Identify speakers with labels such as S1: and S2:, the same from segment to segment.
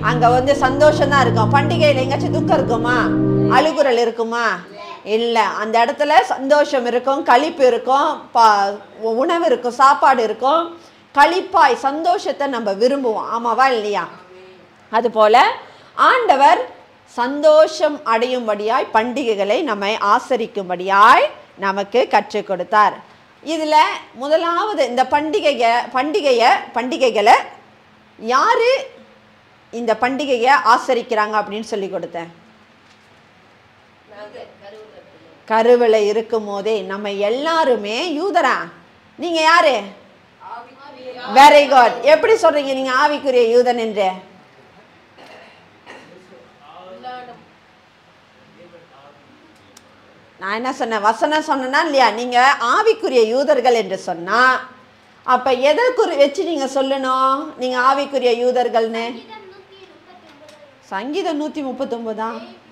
S1: அங்க வந்து சந்தோஷம் தான் இருக்கும் பண்டிகையில எங்கேயாச்சும் துக்கம் இருக்குமா அழுகுறல் இருக்குமா இல்ல அந்த இடத்துல சந்தோஷம் இருக்கும் களிப்பு இருக்கும் பா- உணவு இருக்கும் சாப்பாடு இருக்கும் களிப்பாய் சந்தோஷத்தை நம்ம விரும்புவோம் ஆமாவா இல்லையா அதுபோல ஆண்டவர் சந்தோஷம் அடையும்படியாய் பண்டிகைகளை நம்மை ஆசரிக்கும்படியாய் நமக்கு கற்றுக் கொடுத்தார் இதுல முதலாவது இந்த பண்டிகைய பண்டிகைய பண்டிகைகளை யாரு இந்த பண்டிகையை ஆசரிக்கிறாங்க அப்படின்னு சொல்லி கொடுத்தேன் கருவில் இருக்கும் போதே நம்ம எல்லாருமே யூதரா நீங்க யாரு வெரி குட் எப்படி சொல்றீங்க நீங்க ஆவிக்குரிய யூதன் என்று நான் என்ன சொன்னேன் வசனம் சொன்னேன்னா இல்லையா நீங்க ஆவிக்குரிய யூதர்கள் என்று சொன்னா அப்ப எதை குறி வச்சு நீங்க சொல்லணும் நீங்க ஆவிக்குரிய யூதர்கள்னு சங்கீதம் நூத்தி முப்பத்தொன்பதா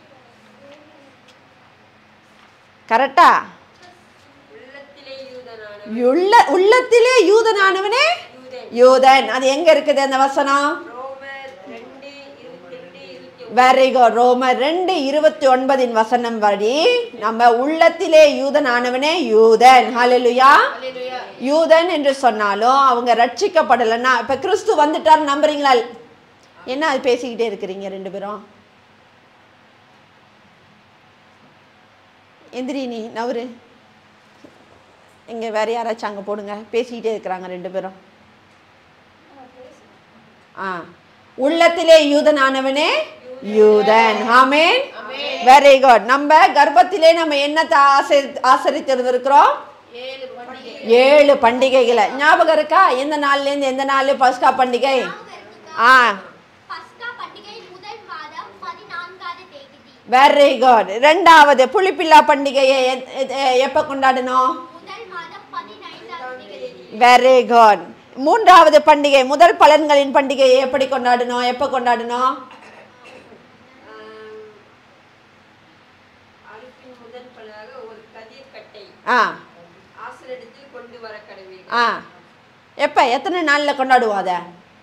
S1: கரெக்டா
S2: உள்ளத்திலே யூதனான
S1: உள்ள உள்ளத்திலே யூதனானவனே யூதன் அது எங்க இருக்குது அந்த வசனம்
S2: ரோமர் ரெண்டு இருபத்தெட்டு இருபத்தி
S1: வெரி குட் ரோமர் ரெண்டு இருபத்தி ஒன்பதின் வசனம் படி நம்ம உள்ளத்திலே யூதனானவனே யூதன் ஹalleluya யூதன் என்று சொன்னாலும் அவங்க ரட்சிக்கப்படலைன்னா இப்ப கிறிஸ்து வந்துட்டார் நம்புறீங்களா என்ன அது பேசிக்கிட்டே இருக்கிறீங்க ரெண்டு பேரும் எந்திரி நீ நவரு இங்க வேற யாராச்சும் அங்க போடுங்க பேசிக்கிட்டே இருக்கிறாங்க ரெண்டு பேரும் ஆ உள்ளத்திலே யூதனானவனே யூதன் ஆமென் வெரி குட் நம்ம கர்ப்பத்திலே நம்ம என்னத்தை ஆசை ஆசரித்திருந்திருக்கிறோம்
S2: ஏழு பண்டிகை
S1: ஏழு பண்டிகைகளை ஞாபகம் இருக்கா எந்த நாள்ல இருந்து எந்த நாள் பஸ்கா பண்டிகை ஆ
S3: பஸ்கா பண்டிகை முதல் மாதம் பதினான்காவது தேதி
S1: வெரி குட் ரெண்டாவது புளிப்பில்லா பண்டிகையை எ- எ- எப்ப கொண்டாடணும்
S3: முதல் மாதம் பதினைந்தாவது தேதி
S1: வெரி குட் மூன்றாவது பண்டிகை முதல் பலன்களின் பண்டிகையை எப்படி கொண்டாடணும் எப்ப கொண்டாடணும்
S2: ஆம், அறுப்பின் முதல் பலாக ஒரு கதிர்கட்டை
S1: ஆ
S2: ஆசிரியத்தில் கொண்டு வர கடவுள்
S1: ஆ எப்ப எத்தனை நாள்ல கொண்டாடுவோம் அதை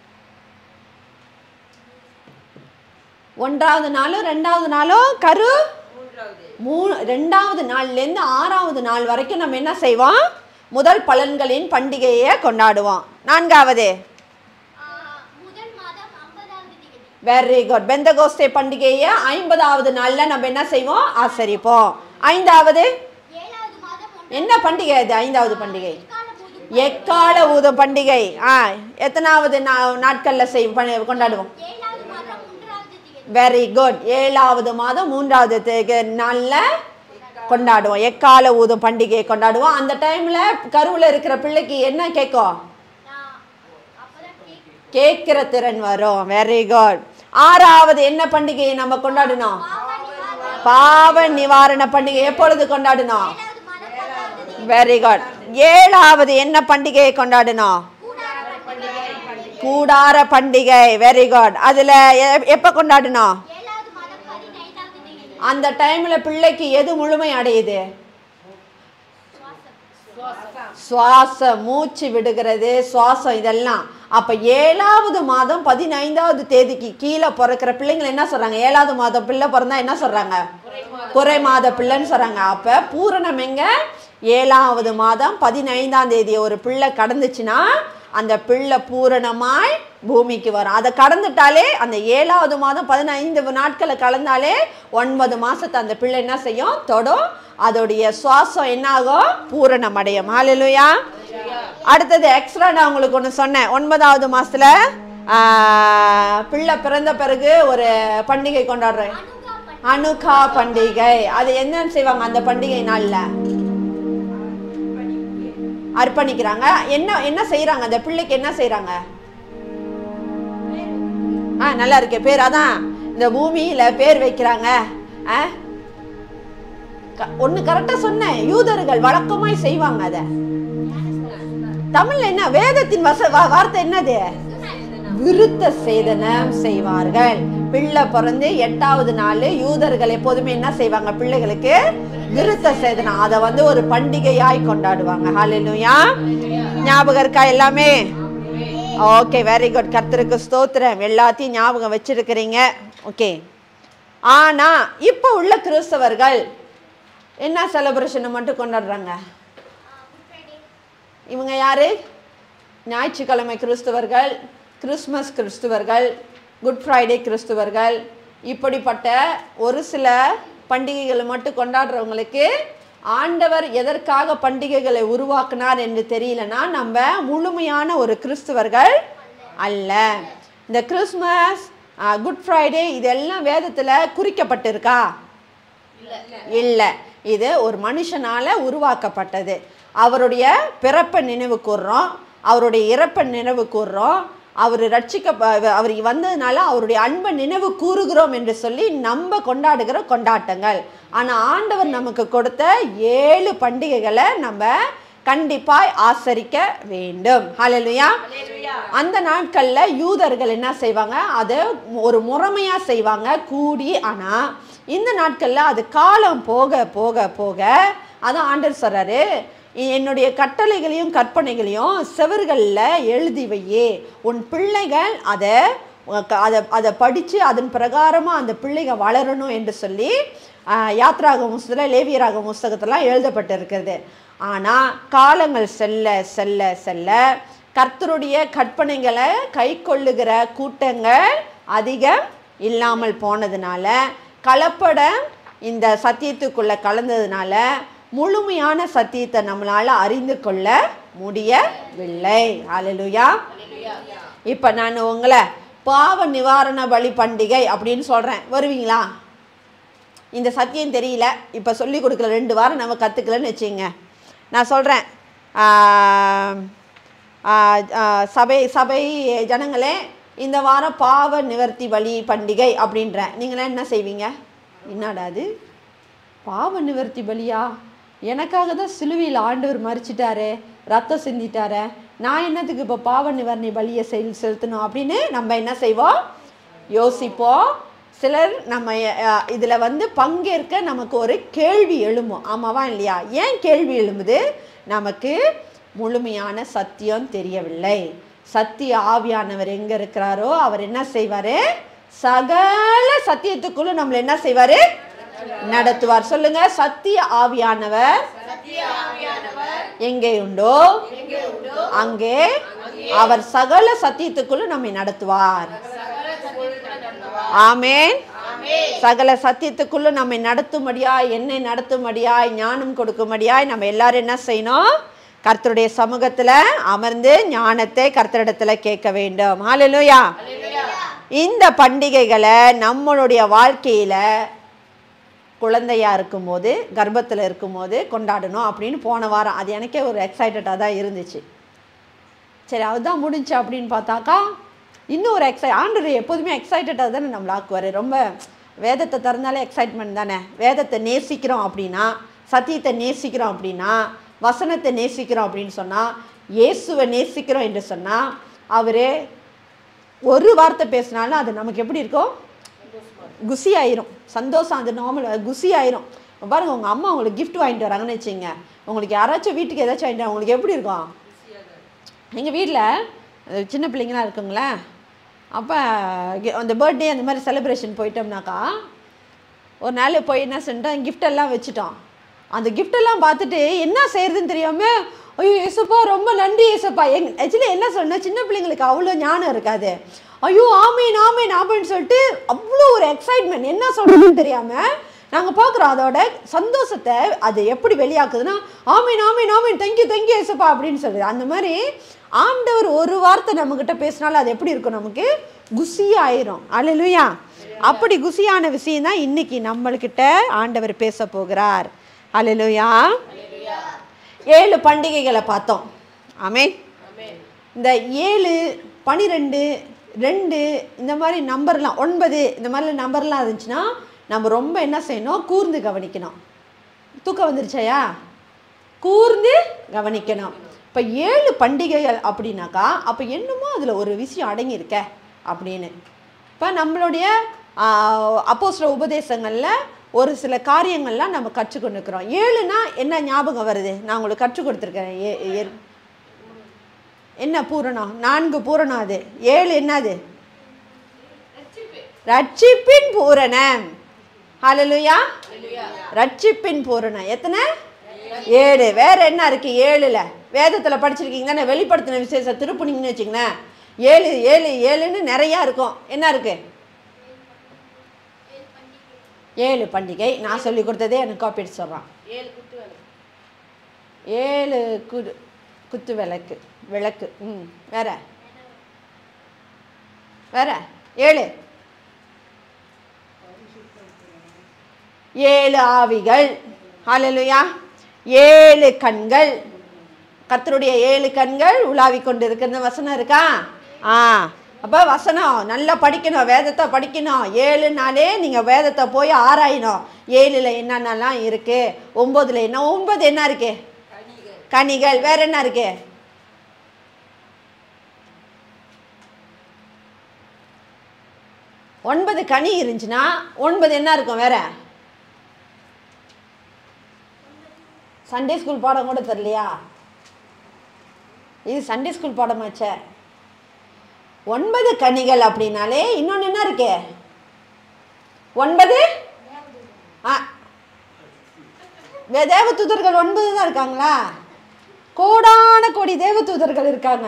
S1: ஒன்றாவது நாளும் ரெண்டாவது நாளும் கரு
S2: மூன்றாவது
S1: மூணு ரெண்டாவது நாள்லேருந்து ஆறாவது நாள் வரைக்கும் நம்ம என்ன செய்வோம் முதல் பலன்களின் பண்டிகையை கொண்டாடுவோம் நான்காவது
S3: ஆ, முதல் மாதம் ஐம்பதாவது தேதி
S1: வெரி குட் பெந்தகோஸ்தே பண்டிகையை ஐம்பதாவது நாள்ல நம்ம என்ன செய்வோம் ஆசரிப்போம் ஐந்தாவது
S3: ஏழாவது மாதம் ஒன்று
S1: என்ன பண்டிகை இது ஐந்தாவது பண்டிகை
S3: கால போது
S1: எக்கால ஊதும் பண்டிகை ஆ எத்தனாவது நா- நாட்கள்ல செய் பண்ணி- கொண்டாடுவோம்
S3: ஏழாவது மாதம் மூன்றாவது தேதி
S1: வெரி குட் ஏழாவது மாதம் மூன்றாவது தே- நாள்ல கொண்டாடுவோம் எக்கால ஊதும் பண்டிகையை கொண்டாடுவோம் அந்த டைம்ல கருவுல இருக்கிற பிள்ளைக்கு என்ன கேட்கும்
S3: நான் அப்பதான் கேக்
S1: கேட்கிற திறன் வரும் வெரி குட் ஆறாவது என்ன பண்டிகையை நம்ம கொண்டாடணும் பாவ நிவாரண பண்டிகை எப்பொழுது கொண்டாடணும்
S3: ஏழாவது மாதம் பத்தாவது தேதி
S1: வெரி குட் ஏழாவது என்ன பண்டிகையை கொண்டாடணும்
S3: கூடார பண்டிகை
S1: கூடார பண்டிகை வெரி குட் அதுல எ- எப்ப கொண்டாடணும்
S3: ஏழாவது மாதம் பதினைந்தாவது தேதி
S1: அந்த டைம்ல பிள்ளைக்கு எது முழுமை அடையுது சுவாசம் மூச்சு விடுகிறது சுவாசம் இதெல்லாம் அப்ப ஏழாவது மாதம் பதினைந்தாவது தேதிக்கு கீழே பிறக்கிற பிள்ளைங்களை என்ன சொல்றாங்க ஏழாவது மாதம் பிள்ளை பிறந்தா என்ன சொல்றாங்க குறை மாத பிள்ளைன்னு சொல்றாங்க அப்ப பூரணம் எங்க ஏழாவது மாதம் பதினைந்தாம் தேதி ஒரு பிள்ளை கடந்துச்சுன்னா அந்த பிள்ளை பூரணமாய் பூமிக்கு வரும் அதை கடந்துட்டாலே அந்த ஏழாவது மாதம் பதினைந்து நாட்களை கலந்தாலே ஒன்பது மாசத்தை அந்த பிள்ளை என்ன செய்யும் தொடும் அதோடைய சுவாசம் என்ன ஆகும் பூரணம் அடையும் ஹalleluya அடுத்தது எக்ஸ்ட்ரா நான் உங்களுக்கு ஒன்று சொன்னேன் ஒன்பதாவது மாசத்துல ஆஹ், பிள்ளை பிறந்த பிறகு ஒரு பண்டிகை கொண்டாடுறேன் அனுகா பண்டிகை அது என்னன்னு செய்வாங்க அந்த பண்டிகை நாள்ல அர்ப்பணிக்கிறாங்க என்ன என்ன செய்றாங்க அந்த பிள்ளைக்கு என்ன செய்றாங்க ஆ நல்லா இருக்கே பேர் அதான் இந்த பூமியில பேர் வைக்கிறாங்க ஆ க- ஒண்ணு கரெக்டா சொன்னேன் யூதர்கள் வழக்கமாய் செய்வாங்க அத தமிழ்ல என்ன வேதத்தின் வச வா- வார்த்தை என்னது விருத்த சேதனம் செய்வார்கள் பிள்ளை பிறந்து எட்டாவது நாள் யூதர்கள் எப்போதுமே என்ன செய்வாங்க பிள்ளைகளுக்கு விருத்த சேதனம் அதை வந்து ஒரு பண்டிகையாய் கொண்டாடுவாங்க ஹalleluya ஞாபகம் இருக்கா எல்லாமே ஓகே வெரி குட் கர்த்தருக்கு ஸ்தோத்திரம் எல்லாத்தையும் ஞாபகம் வச்சிருக்கிறீங்க ஓகே ஆனா இப்போ உள்ள கிறிஸ்தவர்கள் என்ன செலிப்ரேஷனை மட்டும் கொண்டாடுறாங்க இவங்க யாரு ஞாயிற்றுக்கிழமை கிறிஸ்தவர்கள் கிறிஸ்மஸ் கிறிஸ்தவர்கள் குட் ஃப்ரைடே கிறிஸ்தவர்கள் இப்படிப்பட்ட ஒரு சில பண்டிகைகளை மட்டும் கொண்டாடுறவங்களுக்கு ஆண்டவர் எதற்காக பண்டிகைகளை உருவாக்குனார் என்று தெரியலனா நம்ம முழுமையான ஒரு கிறிஸ்தவர்கள் அல்ல இந்த கிறிஸ்மஸ் குட் ஃப்ரைடே இதெல்லாம் வேதத்தில் குறிக்கப்பட்டிருக்கா இல்லை இது ஒரு மனுஷனால உருவாக்கப்பட்டது அவருடைய பிறப்பை நினைவு கூர்றோம் அவருடைய இறப்பை நினைவு கூர்றோம் அவர் ரட்சிக்க அவர் வந்ததுனால அவருடைய அன்பை நினைவு கூறுகிறோம் என்று சொல்லி நம்ம கொண்டாடுகிற கொண்டாட்டங்கள் ஆனால் ஆண்டவர் நமக்கு கொடுத்த ஏழு பண்டிகைகளை நம்ம கண்டிப்பாய் ஆசரிக்க வேண்டும் ஹalleluya அந்த நாட்கள்ல யூதர்கள் என்ன செய்வாங்க அதை ஒரு முறைமையா செய்வாங்க கூடி ஆனா இந்த நாட்கள்ல அது காலம் போக போக போக அதான் ஆண்டர் சொல்றாரு என்னுடைய கட்டளைகளையும் கற்பனைகளையும் செவர்களில் எழுதி வையே உன் பிள்ளைகள் அதை அதை அதை படித்து அதன் பிரகாரமாக அந்த பிள்ளைங்க வளரணும் என்று சொல்லி ஆஹ், யாத்ராக புஸ்தகம் லேவியராக புஸ்தகத்தெல்லாம் எழுதப்பட்டிருக்கிறது ஆனால் காலங்கள் செல்ல செல்ல செல்ல கர்த்தருடைய கற்பனைகளை கை கொள்ளுகிற கூட்டங்கள் அதிகம் இல்லாமல் போனதுனால கலப்பட இந்த சத்தியத்துக்குள்ள கலந்ததுனால முழுமையான சத்தியத்தை நம்மளால அறிந்து கொள்ள முடியவில்லை ஹalleluya இப்போ நான் உங்களை பாவ நிவாரண பலி பண்டிகை அப்படின்னு சொல்கிறேன் வருவீங்களா இந்த சத்தியம் தெரியல இப்போ சொல்லி கொடுக்கல ரெண்டு வாரம் நம்ம கற்றுக்கலன்னு வச்சுங்க நான் சொல்கிறேன் சபை சபை ஜனங்களே இந்த வாரம் பாவ நிவர்த்தி பலி பண்டிகை அப்படின்றேன் நீங்களாம் என்ன செய்வீங்க என்னடா அது பாவ நிவர்த்தி பலியா எனக்காக தான் சிலுவையில் ஆண்டவர் மறிச்சிட்டாரு ரத்தம் சிந்திட்டாரு நான் என்னத்துக்கு இப்போ பாவ நிவாரணி பலியை செல் செலுத்தணும் அப்படின்னு நம்ம என்ன செய்வோம் யோசிப்போம் சிலர் நம்ம இதில் வந்து பங்கேற்க நமக்கு ஒரு கேள்வி எழும்பும் ஆமாவா இல்லையா ஏன் கேள்வி எழும்புது நமக்கு முழுமையான சத்தியம் தெரியவில்லை சத்திய ஆவியானவர் எங்கே இருக்கிறாரோ அவர் என்ன செய்வார் சகல சத்தியத்துக்குள்ள நம்மளை என்ன செய்வார் நடத்துவார் சொல்லுங்க சத்திய ஆவியானவர் எங்கே உண்டோ அங்கே அவர் சகல சத்தியத்துக்குள்ள நம்மை நடத்துவார் ஆமேன் சகல சத்தியத்துக்குள்ள நம்மை நடத்தும்படியாய் என்னை நடத்தும்படியாய் ஞானம் கொடுக்கும்படியாய் நம்ம எல்லாரும் என்ன செய்யணும் கர்த்தருடைய சமூகத்துல அமர்ந்து ஞானத்தை கர்த்தரிடத்துல கேட்க வேண்டும் ஹalleluya இந்த பண்டிகைகளை நம்மளுடைய வாழ்க்கையில குழந்தையா இருக்கும்போது கர்ப்பத்தில் இருக்கும்போது கொண்டாடணும் அப்படின்னு போன வாரம் அது எனக்கே ஒரு எக்ஸைட்டடாக தான் இருந்துச்சு சரி அதுதான் முடிஞ்சு அப்படின்னு பார்த்தாக்கா இன்னும் ஒரு எக்ஸை ஆண்டவர் எப்போதுமே எக்ஸைட்டடாக தானே நம்மளை ஆக்குவார் ரொம்ப வேதத்தை திறந்தாலே எக்ஸைட்மெண்ட் தானே வேதத்தை நேசிக்கிறோம் அப்படின்னா சத்தியத்தை நேசிக்கிறோம் அப்படின்னா வசனத்தை நேசிக்கிறோம் அப்படின்னு சொன்னால் இயேசுவை நேசிக்கிறோம் என்று சொன்னால் அவர் ஒரு வார்த்தை பேசினாலும் அது நமக்கு எப்படி இருக்கும் குசி ஆயிரும் சந்தோஷம் அது நார்மல் குசி ஆயிரும் இப்ப பாருங்க உங்கள் அம்மா உங்களுக்கு gift வாங்கிட்டு வராங்கன்னு வச்சுங்க உங்களுக்கு யாராச்சும் வீட்டுக்கு ஏதாச்சும் வாங்கிட்டு வராங்க, உங்களுக்கு எப்படி இருக்கும் எங்கள் வீட்டில் சின்ன பிள்ளைங்களாம் இருக்குங்களே அப்போ அந்த பர்த்டே அந்த மாதிரி செலிப்ரேஷன் போயிட்டோம்னாக்கா ஒரு நாள் போய் என்ன செஞ்சிட்டோம் gift எல்லாம் வச்சுட்டோம் அந்த gift எல்லாம் பார்த்துட்டு என்ன செய்யறதுன்னு தெரியாம ஐயோ ஏசப்பா ரொம்ப நன்றி ஏசப்பா எங் ஆக்சுவலி என்ன சொன்னேன் சின்ன பிள்ளைங்களுக்கு அவ்வளோ ஞானம் இருக்காது ஐயோ ஆமீன் ஆமீன் ஆமீன்னு சொல்லிட்டு அவ்வளோ ஒரு எக்ஸைட்மெண்ட் என்ன சொல்கிறதுன்னு தெரியாமல் நாங்கள் பார்க்குறோம் அதோட சந்தோஷத்தை அது எப்படி வெளியாக்குதுன்னா ஆமீன் ஆமீன் ஆமீன் தேங்க்யூ தேங்க்யூ ஏசப்பா அப்படின்னு சொல்லுது அந்த மாதிரி ஆண்டவர் ஒரு வார்த்தை நம்மக்கிட்ட பேசினாலும் அது எப்படி இருக்கும் நமக்கு குசி ஆயிரும் அல்லையா அப்படி குசியான விஷயம் தான் இன்னைக்கு நம்மள்கிட்ட ஆண்டவர் பேச போகிறார் அல்லையா ஏழு பண்டிகைகளை பார்த்தோம் ஆமென் இந்த ஏழு பனிரெண்டு ரெண்டு இந்த மாதிரி நம்பர்லாம் ஒன்பது இந்த மாதிரி நம்பர்லாம் இருந்துச்சுன்னா நம்ம ரொம்ப என்ன செய்யணும் கூர்ந்து கவனிக்கணும் தூக்கம் வந்துருச்சையா கூர்ந்து கவனிக்கணும் இப்போ ஏழு பண்டிகைகள் அப்படின்னாக்கா அப்போ என்னமோ அதில் ஒரு விஷயம் அடங்கியிருக்க அப்படின்னு இப்போ நம்மளுடைய அப்போஸ்ல உபதேசங்களில் ஒரு சில காரியங்கள்லாம் நம்ம கற்றுக்கொண்டு இருக்கிறோம் ஏழுனா என்ன ஞாபகம் வருது நான் உங்களுக்கு கற்றுக் கொடுத்துருக்கேன் ஏ ஏ- என்ன பூரணம் நான்கு பூரணம் அது ஏழு என்னது ரட்சிப்பின் பூரணம் ஹalleluya ரட்சிப்பின் பூரணம் எத்தனை ஏழு வேற என்ன இருக்கு ஏழுல வேதத்துல படிச்சிருக்கீங்க தானே வெளிப்படுத்தின விசேஷம் திருப்புனீங்கன்னு வச்சுங்களேன் ஏழு ஏழு ஏழுன்னு நிறையா இருக்கும் என்ன இருக்கு ஏழு பண்டிகை நான் சொல்லி கொடுத்ததே எனக்கு காப்பீடு சொல்கிறான்
S2: ஏழு குத்து வேலை
S1: ஏழு குடு குத்து விளக்கு விளக்கு ம் வேற வேற ஏழு ஏழு ஆவிகள் ஹalleluya ஏழு கண்கள் கர்த்தருடைய ஏழு கண்கள் உலாவிக் கொண்டு இருக்கிற வசனம் இருக்கா ஆ அப்போ வசனம் நல்லா படிக்கணும் வேதத்தை படிக்கணும் ஏழு நாளே நீங்கள் வேதத்தை போய் ஆராயணும் ஏழில் என்னென்னலாம் இருக்குது ஒம்போதில் என்ன ஒன்பது என்ன இருக்கு
S2: கனிகள்
S1: கனிகள் வேற என்ன இருக்கு ஒன்பது கனி இருந்துச்சுன்னா ஒன்பது என்ன இருக்கும் வேற சண்டே ஸ்கூல் பாடம் கூட தெரியலையா இது சண்டே ஸ்கூல் பாடமாச்சே ஒன்பது கனிகள் அப்படின்னாலே இன்னொன்று என்ன இருக்கு ஒன்பது ஆ வே- தேவதூதர்கள் ஒன்பது தான் இருக்காங்களா கோடான கோடி தேவதூதர்கள் இருக்காங்க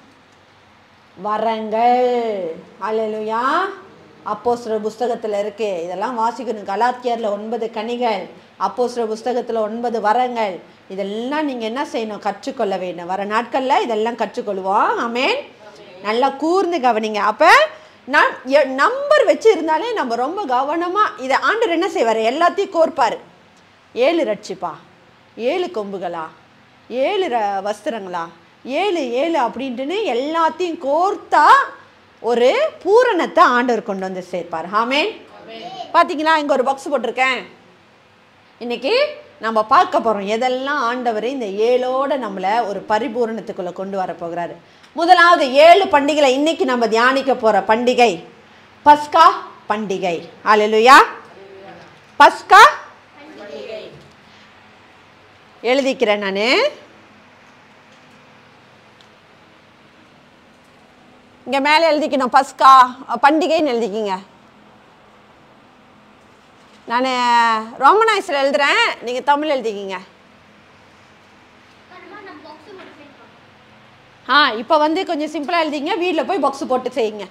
S1: வரங்கள் அல்லேலூயா அப்போஸ்தல புஸ்தகத்தில் இருக்கு இதெல்லாம் வாசிக்கணும் கலாத்தியரில் ஒன்பது கனிகள் அப்போஸ்தல புஸ்தகத்தில் ஒன்பது வரங்கள் இதெல்லாம் நீங்கள் என்ன செய்யணும் கற்றுக்கொள்ள வேண்டும் வர நாட்களில் இதெல்லாம் கற்றுக்கொள்வோம் ஆமென் நல்லா கூர்ந்து கவனிங்க அப்போ நான் நம்பர் வச்சு இருந்தாலே நம்ம ரொம்ப கவனமாக இதை ஆண்டவர் என்ன செய்வார் எல்லாத்தையும் கோர்ப்பார் ஏழு ரட்சிப்பா ஏழு கொம்புகளா ஏழு ர வஸ்திரங்களா ஏழு ஏழு அப்படின்ட்டுன்னு எல்லாத்தையும் கோர்த்தா ஒரு பூரணத்தை ஆண்டவர் கொண்டு வந்து சேர்ப்பார் ஆமென் பார்த்தீங்களா இங்கே ஒரு பாக்ஸ் போட்டிருக்கேன் இன்னைக்கு நம்ம பார்க்க போகிறோம் எதெல்லாம் ஆண்டவர் இந்த ஏழோட நம்மளை ஒரு பரிபூரணத்துக்குள்ளே கொண்டு வர போகிறாரு முதலாவது ஏழு பண்டிகைகளை இன்னைக்கு நம்ம தியானிக்க போகிற பண்டிகை பஸ்கா பண்டிகை அல்லேலூயா பஸ்கா எழுதிக்கிறேன் நான் இங்கே மேலே எழுதிக்கணும் பஸ்கா பண்டிகைன்னு எழுதிக்கிங்க நான் ரோமனாய்ஸில் எழுதுறேன் நீங்கள் தமிழ் எழுதிக்கிங்க
S3: நம்ம பாக்ஸ் முடிப்பேன்
S1: ஆ இப்போ வந்து கொஞ்சம் சிம்பிளாக எழுதிங்க வீட்டில் போய் பாக்ஸ் போட்டு செய்யுங்க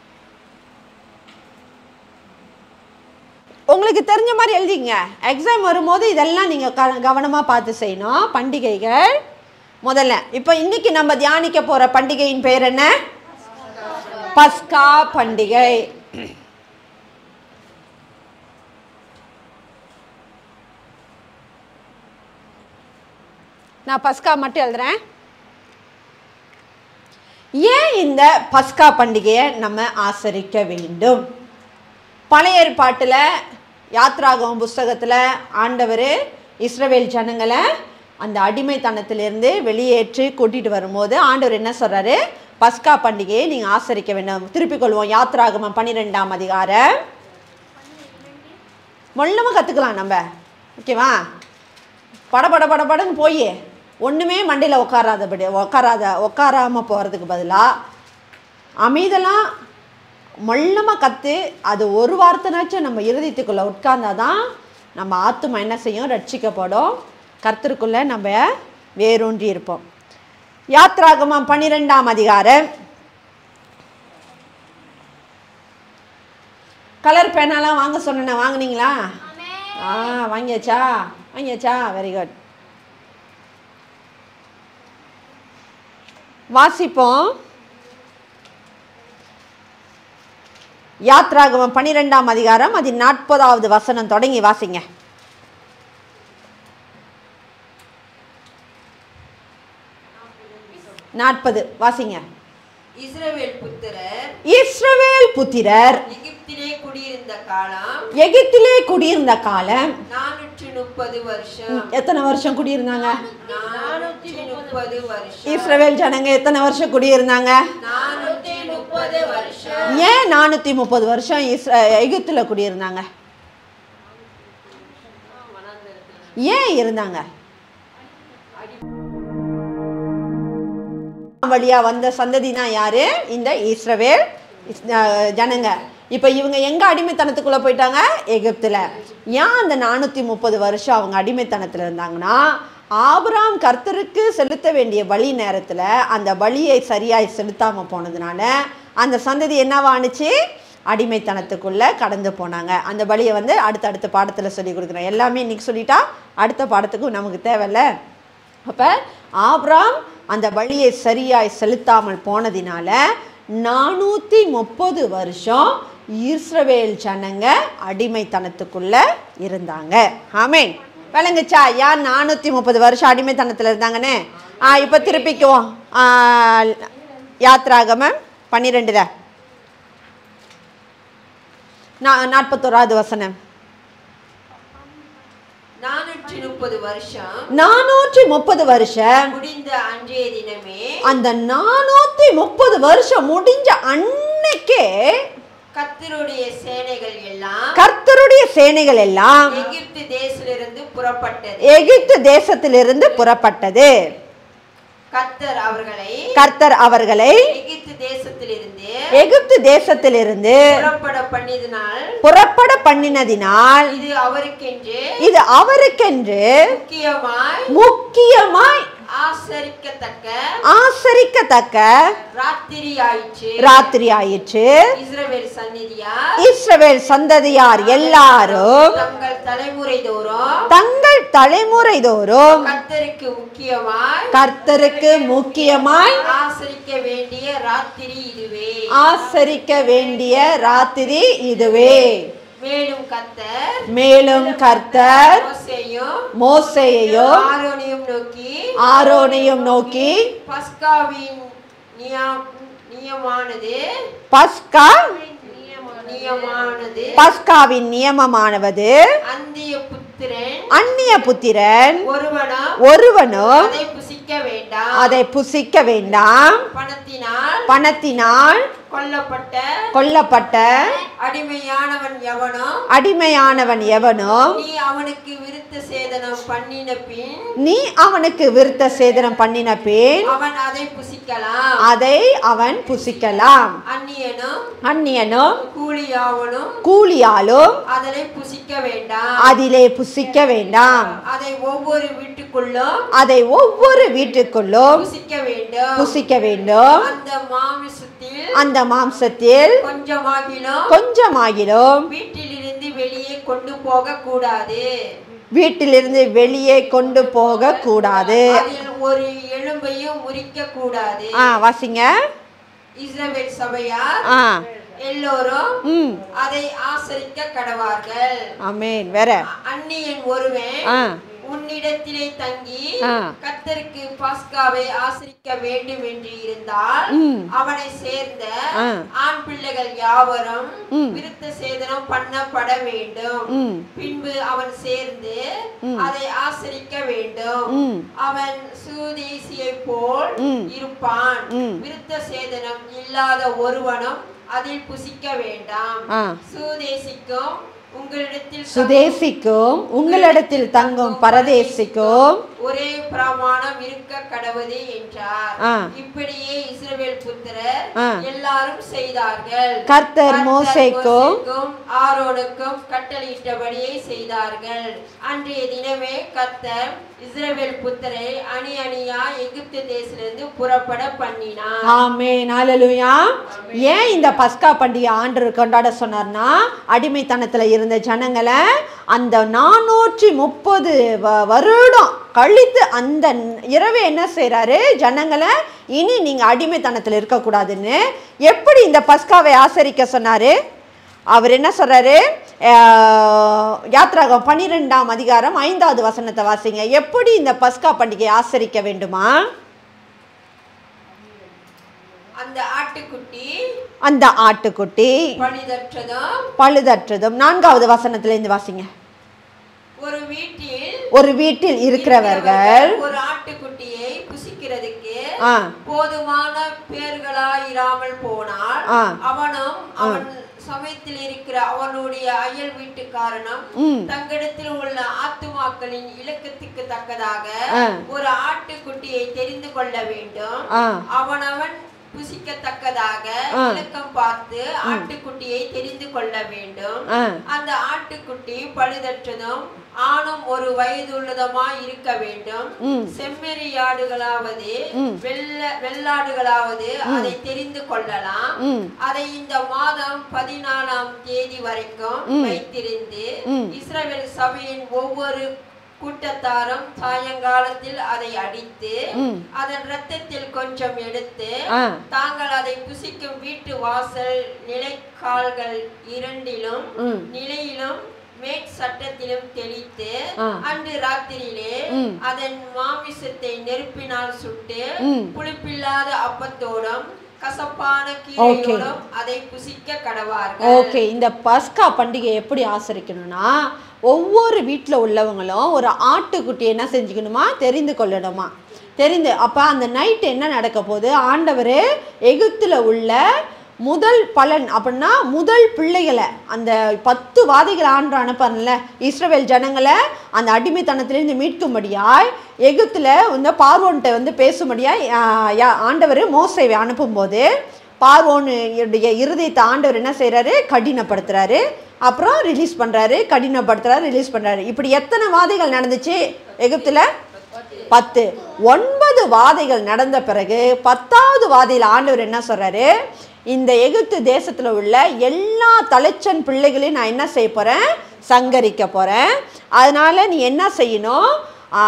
S1: உங்களுக்கு தெரிஞ்ச மாதிரி எழுதிங்க எக்ஸாம் வரும்போது இதெல்லாம் நீங்கள் க கவனமாக பார்த்து செய்யணும் பண்டிகைகள் முதல்ல இப்போ இன்னைக்கு நம்ம தியானிக்க போகிற பண்டிகையின் பேர் என்ன பஸ்கா பண்டிகை நான் பஸ்கா மட்டும் எழுதுறேன் ஏன் இந்த பஸ்கா பண்டிகையை நம்ம ஆசரிக்க வேண்டும் பழைய ஏற்பாட்டில் யாத்ராகமம் புஸ்தகத்தில் ஆண்டவர் இஸ்ரவேல் ஜனங்களை அந்த அடிமைத்தனத்திலிருந்து வெளியேற்றி கூட்டிகிட்டு வரும்போது ஆண்டவர் என்ன சொல்கிறாரு பஸ்கா பண்டிகையை நீங்கள் ஆசரிக்க வேண்டும் திருப்பிக் கொள்வோம் யாத்ராகமம் பன்னிரெண்டாம் அதிகாரம் மொல்லமாக கற்றுக்கலாம் நம்ம ஓகேவா பட பட பட படன்னு போய் ஒன்றுமே மண்டையில் உட்காராதபடி உட்காராத உட்காராமல் போகிறதுக்கு பதிலாக அமைதலாம் மொல்லமாக கற்று அது ஒரு வார்த்தைனாச்சும் நம்ம இருதயத்துக்குள்ளே உட்கார்ந்தாதான் நம்ம ஆத்துமா என்ன செய்யும் ரட்சிக்கப்படும் கர்த்தருக்குள்ளே நம்ம வேரூன்றி இருப்போம் யாத்ராகமம் பன்னிரெண்டாம் அதிகாரம் கலர் பேனாலாம் வாங்க சொன்னேன் வாங்குனீங்களா
S3: ஆமென்
S1: ஆ வாங்கியாச்சா வாங்கியாச்சா வெரி குட் வாசிப்போம் யாத்ராகமம் பன்னிரெண்டாம் அதிகாரம் அதில் நாற்பதாவது வசனம் தொடங்கி வாசிங்க நாற்பது வாசிங்க
S2: இஸ்ரவேல் புத்திரர்
S1: இஸ்ரவேல் புத்திரர்
S2: எகிப்திலே குடியிருந்த காலம்
S1: எகிப்திலே குடியிருந்த காலம்
S2: நானூற்றி முப்பது வருஷம்
S1: எத்தனை வருஷம் குடியிருந்தாங்க
S2: நானூற்றி முப்பது வருஷம்
S1: இஸ்ரவேல் ஜனங்க எத்தனை வருஷம் குடியிருந்தாங்க
S2: நானூற்றி முப்பது வருஷம்
S1: ஏன் நானூற்றி முப்பது வருஷம் இஸ்ர எகிப்தில் குடியிருந்தாங்க ஏன் இருந்தாங்க வழியா வந்த சந்ததி தான் யாரு இந்த இஸ்ரவேல் இஸ்- அஹ் ஜனங்க இப்போ இவங்க எங்க அடிமைத்தனத்துக்குள்ள போயிட்டாங்க எகிப்துல ஏன் அந்த நானூத்தி முப்பது வருஷம் அவங்க அடிமைத்தனத்துல இருந்தாங்கன்னா ஆபிராம் கர்த்தருக்கு செலுத்த வேண்டிய பலி நேரத்துல அந்த பலியை சரியாய் செலுத்தாம போனதுனால அந்த சந்ததி என்னவானுச்சு அடிமைத்தனத்துக்குள்ள கடந்து போனாங்க அந்த பலியை வந்து அடுத்தடுத்த பாடத்துல சொல்லி கொடுக்குறேன் எல்லாமே இன்னைக்கு சொல்லிட்டா அடுத்த பாடத்துக்கும் நமக்கு தேவையில்ல அப்போ ஆப்ராம் அந்த வழியை சரியாய் செலுத்தாமல் போனதினால நானூற்றி முப்பது வருஷம் இஸ்ரவேல் ஜனங்க அடிமைத்தனத்துக்குள்ள இருந்தாங்க ஆமென் விளங்குச்சா யார் நானூற்றி முப்பது வருஷம் அடிமைத்தனத்தில் இருந்தாங்கன்னு ஆ இப்போ திருப்பிக்குவோம் ஆ, யாத்ராகமம் பன்னிரெண்டுல நா நாற்பத்தோராவது வசனம்
S2: நானூற்றி முப்பது வருஷம்
S1: நானூற்றி முப்பது வருஷம்
S2: முடிந்த அன்றைய தினமே
S1: அந்த நானூத்தி முப்பது வருஷம் முடிஞ்ச அன்னைக்கே
S2: கர்த்தருடைய சேனைகள் எல்லாம்
S1: கர்த்தருடைய சேனைகள் எல்லாம்
S2: எகிப்து தேசத்திலிருந்து புறப்பட்டது
S1: எகிப்து தேசத்திலிருந்து புறப்பட்டது
S2: கர்த்தர் அவர்களை
S1: கர்த்தர் அவர்களை
S2: எகிப்து தேசத்திலிருந்து
S1: எகிப்து தேசத்திலிருந்து
S2: புறப்பட பண்ணியதினால்
S1: புறப்பட பண்ணினதினால்
S2: இது அவருக்கென்று
S1: இது அவருக்கென்று
S2: முக்கியமாய்
S1: முக்கியமாய்
S2: ஆசரிக்கத்தக்க
S1: ஆசரிக்கத்தக்க
S2: ராத்திரி ஆயிற்று
S1: ராத்திரி ஆயிற்று
S2: இஸ்ரவேல் சந்நிதியார்
S1: இஸ்ரவேல் சந்ததியார் எல்லாரும்
S2: தங்கள் தலைமுறை தோறும்
S1: தங்கள் தலைமுறை தோறும்
S2: கர்த்தருக்கு முக்கியமாய்
S1: கர்த்தருக்கு முக்கியமாய்
S2: ஆசரிக்க வேண்டிய ராத்திரி இதுவே
S1: ஆசரிக்க வேண்டிய ராத்திரி இதுவே
S2: மேலும் கர்த்தர்
S1: மேலும் கர்த்தர்
S2: மோசேயும்
S1: மோசேயையும்
S2: ஆரோனையும் நோக்கி
S1: ஆரோனையும் நோக்கி
S2: பஸ்காவின் நியா- நியமானது
S1: பஸ்கா
S2: நியமானது
S1: பஸ்காவின் நியமமானவது
S2: அந்திய புத்திரன்
S1: அந்நிய புத்திரன்
S2: ஒருவனும்
S1: ஒருவனும்
S2: அதை புசிக்க வேண்டாம்
S1: அதை புசிக்க வேண்டாம்
S2: பணத்தினால்
S1: பணத்தினால்
S2: கொல்லப்பட்ட
S1: கொல்லப்பட்ட
S2: அடிமையானவன் எவனும்
S1: அடிமையானவன் எவனும்
S2: நீ அவனுக்கு விருத்த சேதனம் பண்ணின பின்
S1: நீ அவனுக்கு விருத்த சேதனம் பண்ணின பின்
S2: அவன் அதை புசிக்கலாம்
S1: அதை அவன் புசிக்கலாம்
S2: அந்நியனும்
S1: அந்நியனும்
S2: கூலியாவனும்
S1: கூலியாலும்
S2: அதனை புசிக்க வேண்டாம்
S1: அதிலே புசிக்க வேண்டாம்
S2: அதை ஒவ்வொரு வீட்டுக்குள்ளும்
S1: அதை ஒவ்வொரு வீட்டுக்குள்ளும்
S2: புசிக்க வேண்டும்
S1: புசிக்க வேண்டும்
S2: அந்த மாமிசத்தில்
S1: அந்த மாம்சத்தில்
S2: கொஞ்சமாகிலும்
S1: கொஞ்சமாகிலும்
S2: வீட்டிலிருந்து வெளியே கொண்டு போக கூடாது
S1: வீட்டிலிருந்து வெளியே கொண்டு போக கூடாது
S2: அதில் ஒரு எலும்பையும் முறிக்க கூடாது
S1: ஆ வாசிங்க
S2: இஸ்ரவேல் சபையார்
S1: ஆ
S2: எல்லோரும்
S1: ம்
S2: அதை ஆசரிக்க கடவார்கள்
S1: ஆமென் வேற
S2: அந்நியன் ஒருவன்
S1: ஆ
S2: உன்னிடத்திலே தங்கி
S1: ஆ.
S2: கர்த்தருக்கு பாஸ்காவை ஆசரிக்க வேண்டும் என்று இருந்தால்
S1: ம்.
S2: அவனை சேர்ந்த
S1: ஆ.
S2: ஆண் பிள்ளைகள் யாவரும்
S1: ம்.
S2: விருத்த சேதனம் பண்ணப்பட வேண்டும்
S1: ம்
S2: பின்பு அவன் சேர்ந்து அதை ஆசரிக்க வேண்டும்
S1: ம்
S2: அவன் சூதேசியை போல்
S1: ம்.
S2: இருப்பான்
S1: ம்.
S2: விருத்த சேதனம் இல்லாத ஒருவனும் அதில் புசிக்க வேண்டாம்
S1: ஆ.
S2: சூதேசிக்கும் உங்களிடத்தில்
S1: சுதேசிக்கும் உங்களிடத்தில் தங்கும் பரதேசிக்கும்
S2: ஒரே பிரமாணம் இருக்க கடவுது என்றார்
S1: ஆ.
S2: இப்படியே இஸ்ரவேல் புத்திரர்
S1: ஆ.
S2: எல்லாரும் செய்தார்கள்
S1: கர்த்தர் மோசேக்கும்
S2: மோசேக்கும் ஆரோனுக்கும் கட்டளையிட்டபடியே செய்தார்கள் அன்றைய தினமே கர்த்தர் இஸ்ரவேல் புத்திரை அணி அணியா எகிப்து தேசத்திலிருந்து புறப்பட பண்ணினார்
S1: ஆமென் ஹalleluya ஏன் இந்த பஸ்கா பண்டிகை ஆண்டு கொண்டாட சொன்னார்னா அடிமைத்தனத்துல இருந்த ஜனங்களை அந்த நானூற்றி முப்பது வருடம் கழித்து அந்த இரவு என்ன செய்றாரு ஜனங்களை இனி நீங்க அடிமைத்தனத்துல இருக்கக்கூடாதுன்னு எப்படி இந்த பஸ்காவை ஆசரிக்க சொன்னாரு அவர் என்ன சொல்றாரு அஹ், யாத்ராகம் பன்னிரெண்டாம் அதிகாரம் ஐந்தாவது வசனத்தை வாசிங்க எப்படி இந்த பஸ்கா பண்டிகையை ஆசரிக்க வேண்டுமா
S2: அந்த ஆட்டுக்குட்டி
S1: அந்த ஆட்டுக்குட்டி
S2: பழுதற்றதும்
S1: பழுதற்றதும் நான்காவது வசனத்துல இருந்து வாசிங்க
S2: ஒரு வீட்டில்
S1: ஒரு வீட்டில் இருக்கிறவர்கள்
S2: ஒரு ஆட்டுக்குட்டியை புசிக்கிறதுக்கு
S1: ஆ
S2: போதுமான பேர்களாயிராமல் போனால்
S1: ஆ.
S2: அவனும் அவன் சமயத்தில் இருக்கிற அவனுடைய அயல் வீட்டுக்காரனும்
S1: ம்
S2: தங்களிடத்தில் உள்ள ஆத்துமாக்களின் இலக்கத்துக்கு தக்கதாக
S1: ஆ.
S2: ஒரு ஆட்டுக்குட்டியை தெரிந்து கொள்ள வேண்டும்
S1: ஆ
S2: அவனவன் புசிக்கத்தக்கதாக
S1: ஆ.
S2: இலக்கம் பார்த்து ஆட்டுக்குட்டியை தெரிந்து கொள்ள வேண்டும்
S1: ஆ
S2: அந்த ஆட்டுக்குட்டி பழுதற்றதும் ஆணும் ஒரு வயதுள்ளதுமாய் இருக்க வேண்டும்
S1: ம்
S2: செம்மறியாடுகளாவது
S1: ம்.
S2: வெள்ள வெள்ளாடுகளாவது அதை தெரிந்து கொள்ளலாம்
S1: ம்
S2: அதை இந்த மாதம் பதினாலாம் தேதி வரைக்கும்
S1: ம்.
S2: வைத்திருந்து
S1: ம்.
S2: இஸ்ரவேல் சபையின் ஒவ்வொரு கூட்டத்தாரும் சாயங்காலத்தில் அதை அடித்து
S1: ம்
S2: அதன் இரத்தத்தில் கொஞ்சம் எடுத்து
S1: ஆ
S2: தாங்கள் அதை புசிக்கும் வீட்டு வாசல் நிலைக்கால்கள் இரண்டிலும்
S1: ம்
S2: நிலையிலும் மேற் சட்டத்திலும் தெளித்து
S1: ஆ.
S2: அன்று ராத்திரியிலே
S1: ம்.
S2: அதன் மாமிசத்தை நெருப்பினால் சுட்டு
S1: ம்.
S2: புளிப்பில்லாத அப்பத்தோடும் கசப்பான கீரையோடும் அதை புசிக்க கடவார்கள்
S1: ஓகே இந்த பஸ்கா பண்டிகை எப்படி ஆசரிக்கணும்னா ஒவ்வொரு வீட்டில் உள்ளவங்களும் ஒரு ஆட்டுக்குட்டி என்ன செஞ்சுக்கணுமா தெரிந்து கொள்ளணுமா தெரிந்து அப்போ அந்த நைட் என்ன நடக்க போகுது ஆண்டவர் எகிப்தில் உள்ள முதல் பலன் அப்படின்னா முதல் பிள்ளைகளை அந்த பத்து வாதிகள் ஆண்டு அனுப்பார்ல இஸ்ரவேல் ஜனங்களை அந்த அடிமைத்தனத்திலிருந்து மீட்கும்படியாய் எகிப்தில் இந்த பார்வோன்ட்ட வந்து பேசும்படியாய் ஆ, யா- ஆண்டவர் மோசைவை அனுப்பும்போது பார்வோனுடைய இருதயத்தை ஆண்டவர் என்ன செய்கிறாரு கடினப்படுத்துறாரு அப்புறம் ரிலீஸ் பண்ணுறாரு கடினப்படுத்துறாரு ரிலீஸ் பண்ணுறாரு இப்படி எத்தனை வாதைகள் நடந்துச்சு எகிப்தில் பத்து ஒன்பது வாதைகள் நடந்த பிறகு பத்தாவது வாதையில் ஆண்டவர் என்ன சொல்றாரு இந்த எகிப்து தேசத்தில் உள்ள எல்லா தலைச்சன் பிள்ளைகளையும் நான் என்ன செய்ய போகிறேன் சங்கரிக்க போகிறேன் அதனால நீ என்ன செய்யணும் ஆ,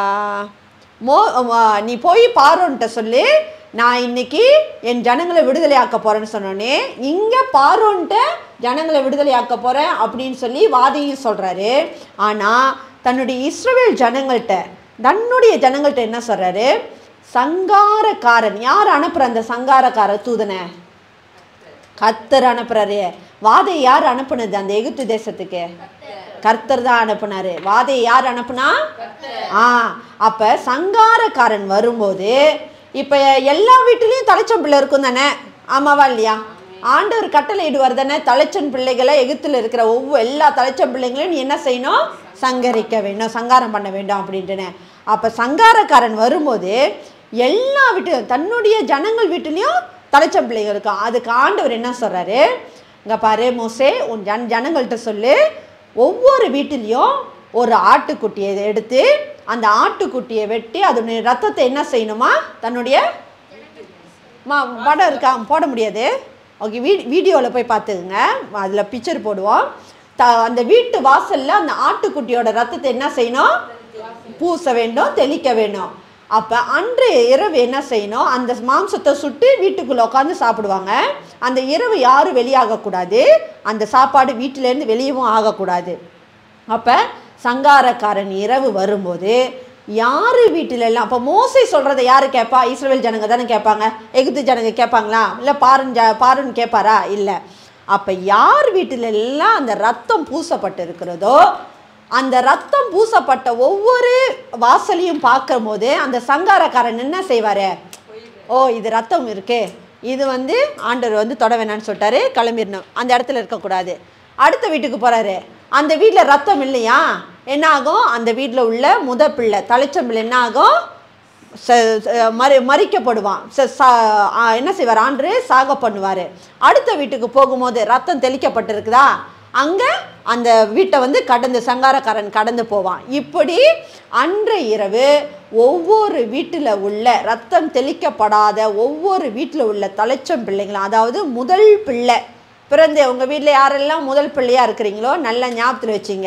S1: மோ ஆ, நீ போய் பார்வோன்ட்ட சொல்லி நான் இன்னைக்கு என் ஜனங்களை விடுதலையாக்க போறேன்னு சொன்னோடனே இங்கே பார்வோன்ட்ட ஜனங்களை விடுதலையாக்க போறேன் அப்படின்னு சொல்லி வாதியும் சொல்றாரு ஆனால் தன்னுடைய இஸ்ரவேல் ஜனங்கள்கிட்ட தன்னுடைய ஜனங்கள்கிட்ட என்ன சொல்றாரு சங்காரக்காரன் யார் அனுப்புற அந்த சங்காரக்கார தூதனை கர்த்தர் அனுப்புறாரு வாதை யார் அனுப்புனது அந்த எகிப்து தேசத்துக்கு கர்த்தர் தான் அனுப்புனாரு வாதை யார் அனுப்புனா ஆ அப்ப சங்காரக்காரன் வரும்போது இப்ப எல்லா வீட்டிலையும் தலைச்சம் பிள்ளை இருக்கும் தானே ஆமாவா இல்லையா ஆண்டவர் கட்டளை இடுவார் தானே தலைச்சன் பிள்ளைகளை எகிப்துல இருக்கிற ஒவ்வொரு எல்லா தலைச்சன் பிள்ளைங்களையும் நீ என்ன செய்யணும் சங்கரிக்க வேண்டும் சங்காரம் பண்ண வேண்டும் அப்படின்ட்டுன்னு அப்ப சங்காரக்காரன் வரும்போது எல்லா வீட்டு தன்னுடைய ஜனங்கள் வீட்டிலையும் தலைச்சம் பிள்ளைகள் இருக்கும் அதுக்கு ஆண்டவர் என்ன சொல்றாரு இங்க பாரு மோசே உன் ஜன ஜனங்கள்கிட்ட சொல்லு ஒவ்வொரு வீட்டிலையும் ஒரு ஆட்டுக்குட்டியை எடுத்து அந்த ஆட்டுக்குட்டியை வெட்டி அதனுடைய ரத்தத்தை என்ன செய்யணுமா தன்னுடைய மா படம் இருக்கா போட முடியாது ஓகே வீ வீடியோவில் போய் பார்த்துக்குங்க அதில் பிக்சர் போடுவோம் த அந்த வீட்டு வாசலில் அந்த ஆட்டுக்குட்டியோட ரத்தத்தை என்ன செய்யணும் பூச வேண்டும் தெளிக்க வேண்டும் அப்போ அன்று இரவு என்ன செய்யணும் அந்த மாம்சத்தை சுட்டு வீட்டுக்குள்ளே உட்காந்து சாப்பிடுவாங்க அந்த இரவு யாரும் வெளியாகக்கூடாது அந்த சாப்பாடு வீட்டிலேருந்து வெளியவும் ஆகக்கூடாது அப்போ சங்காரக்காரன் இரவு வரும்போது யார் வீட்டில எல்லாம் அப்போ மோசை சொல்கிறத யார் கேட்பா இஸ்ரவேல் ஜனங்க தானே கேட்பாங்க எகிப்து ஜனங்க கேட்பாங்களா இல்லை பாருன் ஜ பாருன்னு கேட்பாரா இல்லை அப்போ யார் வீட்டில எல்லாம் அந்த ரத்தம் பூசப்பட்டு இருக்கிறதோ அந்த ரத்தம் பூசப்பட்ட ஒவ்வொரு வாசலையும் பார்க்கும்போது அந்த சங்காரக்காரன் என்ன செய்வார் ஓ இது ரத்தம் இருக்கு இது வந்து ஆண்டவர் வந்து தொட வேணான்னு சொல்லிட்டாரு கிளம்பிடணும் அந்த இடத்துல இருக்கக்கூடாது அடுத்த வீட்டுக்கு போகிறாரு அந்த வீட்டில் ரத்தம் இல்லையா என்ன ஆகும் அந்த வீட்டில் உள்ள முத பிள்ளை தலைச்சம் பிள்ளை என்ன ஆகும் ச- ச- மறி மறிக்கப்படுவான் ச- சா- ஆ, என்ன செய்வார் ஆண்டு சாக பண்ணுவார் அடுத்த வீட்டுக்கு போகும்போது ரத்தம் தெளிக்கப்பட்டிருக்குதா அங்கே அந்த வீட்டை வந்து கடந்து சங்காரக்காரன் கடந்து போவான் இப்படி அன்று இரவு ஒவ்வொரு வீட்டில் உள்ள ரத்தம் தெளிக்கப்படாத ஒவ்வொரு வீட்டில் உள்ள தலைச்சம் பிள்ளைங்களும் அதாவது முதல் பிள்ளை பிறந்த உங்கள் வீட்டில் யாரெல்லாம் முதல் பிள்ளையாக இருக்கிறீங்களோ நல்ல ஞாபகத்தில் வச்சிங்க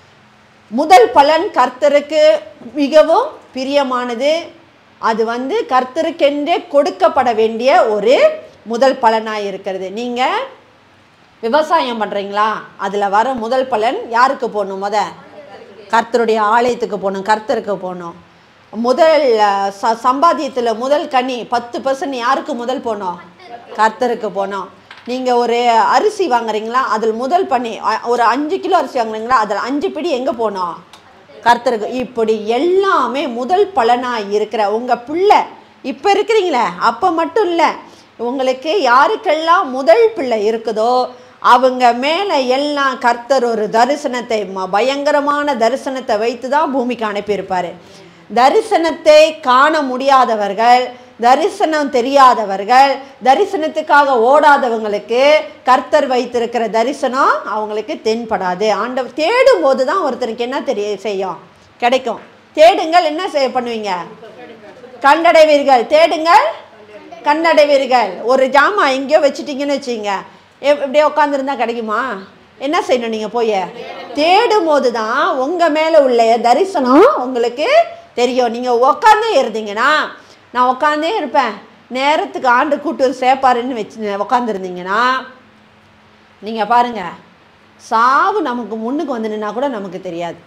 S1: முதல் பலன் கர்த்தருக்கு மிகவும் பிரியமானது அது வந்து கர்த்தருக்கென்றே கொடுக்கப்பட வேண்டிய ஒரு முதல் பலனாக இருக்கிறது நீங்கள் விவசாயம் பண்ணுறீங்களா அதில் வர முதல் பலன் யாருக்கு போகணும் முத கர்த்தருடைய ஆலயத்துக்கு போகணும் கர்த்தருக்கு போகணும் முதல் அஹ், ச சம்பாத்தியத்தில் முதல் கனி பத்து பர்சன்ட் யாருக்கு முதல் போகணும் கர்த்தருக்கு போகணும் நீங்கள் ஒரு அரிசி வாங்குறீங்களா அதில் முதல் பண்ணி அ- ஒரு அஞ்சு கிலோ அரிசி வாங்குறீங்களா அதில் அஞ்சு பிடி எங்கே போகணும் கர்த்தருக்கு இப்படி எல்லாமே முதல் பலனாக இருக்கிற உங்கள் பிள்ளை இப்போ இருக்கிறீங்களே அப்போ மட்டும் இல்லை உங்களுக்கு யாருக்கெல்லாம் முதல் பிள்ளை இருக்குதோ அவங்க மேலே எல்லாம் கர்த்தர் ஒரு தரிசனத்தை ம- பயங்கரமான தரிசனத்தை வைத்து தான் பூமிக்கு அனுப்பியிருப்பார் தரிசனத்தை காண முடியாதவர்கள் தரிசனம் தெரியாதவர்கள் தரிசனத்துக்காக ஓடாதவங்களுக்கு கர்த்தர் வைத்திருக்கிற தரிசனம் அவங்களுக்கு தென்படாது ஆண்டவர் தேடும் போது தான் ஒருத்தருக்கு என்ன தெரிய செய்யும் கிடைக்கும் தேடுங்கள் என்ன செய்ய பண்ணுவீங்க கண்டடைவீர்கள் தேடுங்கள் கண்டடைவீர்கள் ஒரு ஜாமான் எங்கேயோ வச்சுட்டீங்கன்னு வச்சுங்க இப்படியே உட்காந்துருந்தா கிடைக்குமா என்ன செய்யணும் நீங்கள் போய் தேடும் போது தான் உங்கள் மேலே உள்ள தரிசனம் உங்களுக்கு தெரியும் நீங்கள் உக்காந்தே இருந்தீங்கன்னா நான் உட்காந்தே இருப்பேன் நேரத்துக்கு ஆண்டு கூட்டு சேர்ப்பாருன்னு வச்சு உட்காந்துருந்தீங்கன்னா நீங்கள் பாருங்க சாவு நமக்கு முன்னுக்கு வந்து நின்னா கூட நமக்கு தெரியாது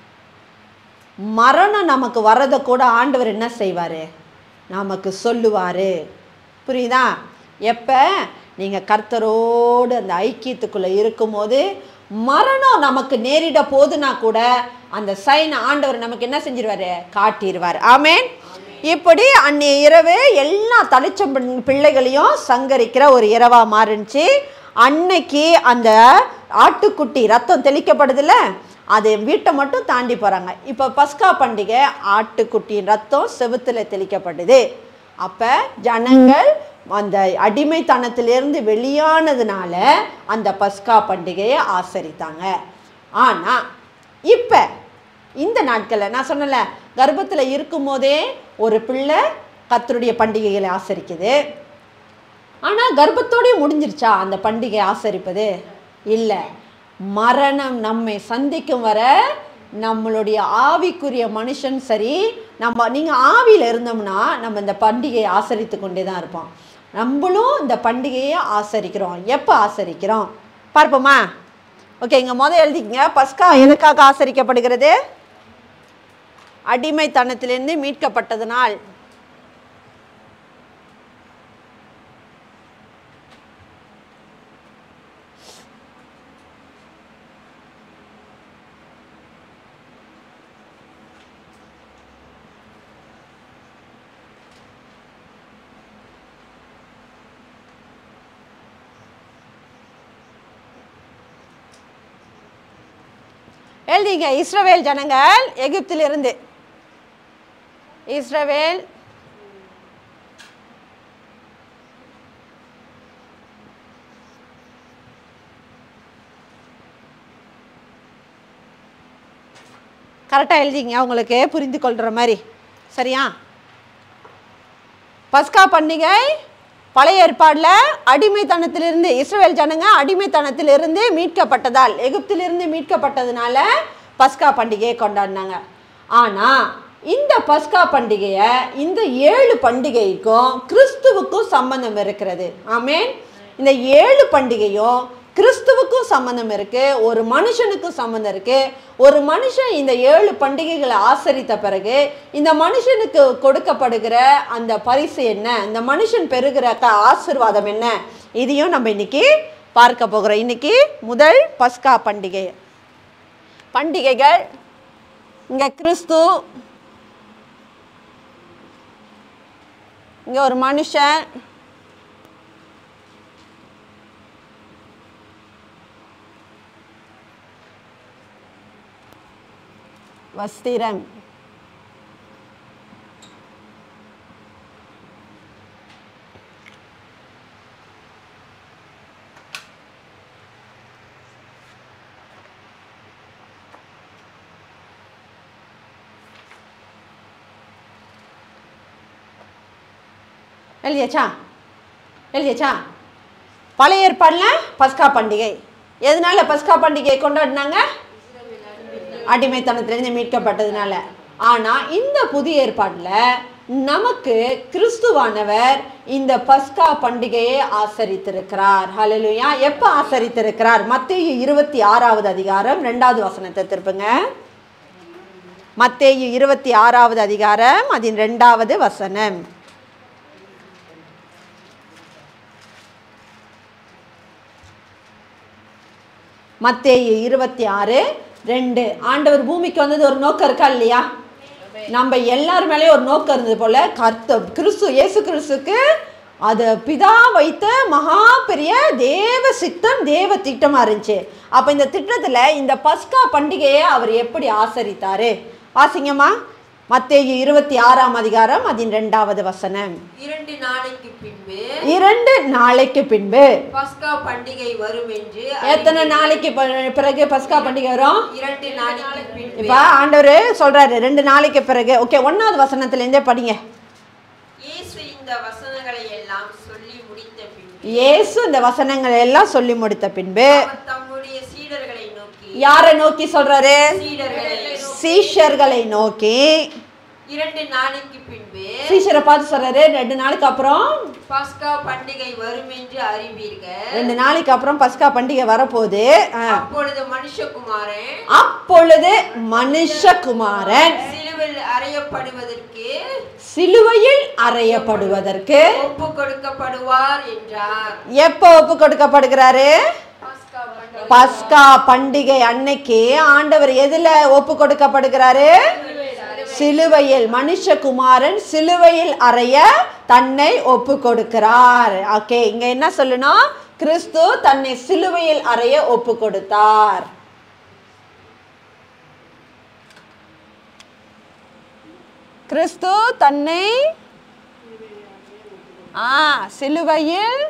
S1: மரணம் நமக்கு வர்றதை கூட ஆண்டவர் என்ன செய்வார் நமக்கு சொல்லுவார் புரியுதா எப்போ நீங்கள் கர்த்தரோடு அந்த ஐக்கியத்துக்குள்ளே இருக்கும்போது மரணம் நமக்கு நேரிட போதுனா கூட அந்த சைன் ஆண்டவர் நமக்கு என்ன செஞ்சிருவாரு காட்டிடுவார் ஆமேன் இப்படி அன்னைய இரவு எல்லா தலைச்சம் பிள்ளைகளையும் சங்கரிக்கிற ஒரு இரவா மாறுனுச்சு அன்னைக்கு அந்த ஆட்டுக்குட்டி ரத்தம் தெளிக்கப்படுதுல்ல அது வீட்டை மட்டும் தாண்டி போகிறாங்க இப்போ பஸ்கா பண்டிகை ஆட்டுக்குட்டியின் ரத்தம் செவுத்துல தெளிக்கப்படுது அப்போ ஜனங்கள் அந்த அடிமைத்தனத்திலிருந்து வெளியானதுனால அந்த பஸ்கா பண்டிகையை ஆசரித்தாங்க ஆனால் இப்போ இந்த நாட்களில் நான் சொன்னல கர்ப்பத்தில் இருக்கும்போதே ஒரு பிள்ளை கர்த்தருடைய பண்டிகைகளை ஆசரிக்குது ஆனால் கர்ப்பத்தோடயே முடிஞ்சிருச்சா அந்த பண்டிகை ஆசரிப்பது இல்லை மரணம் நம்மை சந்திக்கும் வர நம்மளுடைய ஆவிக்குரிய மனுஷன் சரி நம்ம நீங்கள் ஆவியில் இருந்தோம்னா நம்ம இந்த பண்டிகையை ஆசரித்து கொண்டே தான் இருப்போம் நம்மளும் இந்த பண்டிகையை ஆசரிக்கிறோம் எப்போ ஆசரிக்கிறோம் பார்ப்போமா ஓகே இங்கே முதல் எழுதிக்கங்க பஸ்கா எதுக்காக ஆசரிக்கப்படுகிறது அடிமைத்தனத்திலிருந்து மீட்கப்பட்டதனால் எழுதிங்க இஸ்ரவேல் ஜனங்கள் எகிப்திலிருந்து இஸ்ரவேல் கரெக்டாக எழுதிங்க உங்களுக்கு புரிந்து கொள்கிற மாதிரி சரியா பஸ்கா பண்டிகை பழைய ஏற்பாடில் அடிமைத்தனத்திலிருந்து இஸ்ரவேல் ஜனங்க அடிமைத்தனத்திலிருந்து மீட்கப்பட்டதால் எகிப்திலிருந்து மீட்கப்பட்டதுனால பஸ்கா பண்டிகையை கொண்டாடினாங்க ஆனால் இந்த பஸ்கா பண்டிகையை இந்த ஏழு பண்டிகைக்கும் கிறிஸ்துவுக்கும் சம்பந்தம் இருக்கிறது ஆமேன் இந்த ஏழு பண்டிகையும் கிறிஸ்துவுக்கும் சம்பந்தம் இருக்கு ஒரு மனுஷனுக்கும் சம்பந்தம் இருக்கு ஒரு மனுஷன் இந்த ஏழு பண்டிகைகளை ஆசரித்த பிறகு இந்த மனுஷனுக்கு கொடுக்கப்படுகிற அந்த பரிசு என்ன இந்த மனுஷன் பெறுகிற க ஆசிர்வாதம் என்ன இதையும் நம்ம இன்னைக்கு பார்க்க போகிறோம் இன்னைக்கு முதல் பஸ்கா பண்டிகை பண்டிகைகள் இங்க கிறிஸ்து இங்க ஒரு மனுஷன் வஸ்திரம் எழுதியாச்சா எழுதியாச்சா பழைய ஏற்பாடில் பஸ்கா பண்டிகை எதனால பஸ்கா பண்டிகையை கொண்டாடினாங்க அடிமைத்தனத்திலிருந்து மீட்கப்பட்டதுனால ஆனால் இந்த புதிய ஏற்பாட்டில் நமக்கு கிறிஸ்துவானவர் இந்த பஸ்கா பண்டிகையை ஆசரித்திருக்கிறார் ஹalleluya எப்போ ஆசரித்திருக்கிறார் மத்தேயு இருபத்தி ஆறாவது அதிகாரம் ரெண்டாவது வசனத்தை திருப்புங்க மத்தேயு இருபத்தி ஆறாவது அதிகாரம் அதன் ரெண்டாவது வசனம் மத்தேயு இருபத்தி ஆறு ரெண்டு ஆண்டவர் பூமிக்கு வந்தது ஒரு நோக்கம் இருக்கா இல்லையா நம்ம எல்லார் மேலேயும் ஒரு நோக்கம் இருந்தது போல கர்த்த கிறிஸ்து இயேசு கிறிஸ்துக்கு அது பிதா வைத்த மகா பெரிய தேவ சித்தம் தேவ திட்டமா இருந்துச்சு அப்ப இந்த திட்டத்துல இந்த பஸ்கா பண்டிகையை அவர் எப்படி ஆசரித்தாரு வாசிங்கம்மா மத்தேயு இருபத்தி ஆறாம் அதிகாரம் அதன் ரெண்டாவது வசனம்
S2: இரண்டு நாளைக்கு பின்பு
S1: இரண்டு நாளைக்கு பின்பு
S2: பஸ்கா பண்டிகை வரும் என்று
S1: எத்தனை நாளைக்கு ப- பிறகு பஸ்கா பண்டிகை வரும்
S2: இரண்டு நாளைக்கு பின்பு
S1: இப்ப ஆண்டவர் சொல்றாரு ரெண்டு நாளைக்கு பிறகு ஓகே ஒன்னாவது வசனத்துல இருந்தே படிங்க
S2: இயேசு இந்த வசனங்களை எல்லாம் சொல்லி முடித்த பின்பு
S1: இயேசு இந்த வசனங்களை எல்லாம் சொல்லி முடித்த பின்பு
S2: அவர் தம்முடைய சீடர்களை நோக்கி
S1: யாரை நோக்கி சொல்றாரு
S2: சீடர்களை
S1: சீஷர்களை நோக்கி
S2: இரண்டு நாளைக்கு பின்பு
S1: சீஷரை பார்த்து சொல்றாரு ரெண்டு நாளைக்கு அப்புறம்
S2: பஸ்கா பண்டிகை வரும் என்று அறிவீர்கள்
S1: ரெண்டு நாளைக்கு அப்புறம் பஸ்கா பண்டிகை வரப்போகுது ஆ.
S2: அப்பொழுது மனுஷகுமாரன்
S1: அப்பொழுது மனுஷகுமாரன்
S2: சிலுவில் அறையப்படுவதற்கு
S1: சிலுவையில் அறையப்படுவதற்கு
S2: ஒப்பு கொடுக்கப்படுவார் என்றார்
S1: எப்போ ஒப்பு கொடுக்கப்படுகிறாரு
S2: பஸ்கா பண்டிகை
S1: பஸ்கா பண்டிகை அன்னைக்கு ஆண்டவர் எதுல ஒப்பு கொடுக்கப்படுகிறாரு சிலுவையில் மனுஷகுமாரன் சிலுவையில் அறைய தன்னை ஒப்பு கொடுக்கிறார் ஓகே இங்க என்ன சொல்லணும் கிறிஸ்து தன்னை சிலுவையில் அறைய ஒப்பு கொடுத்தார் கிறிஸ்து தன்னை ஆ சிலுவையில்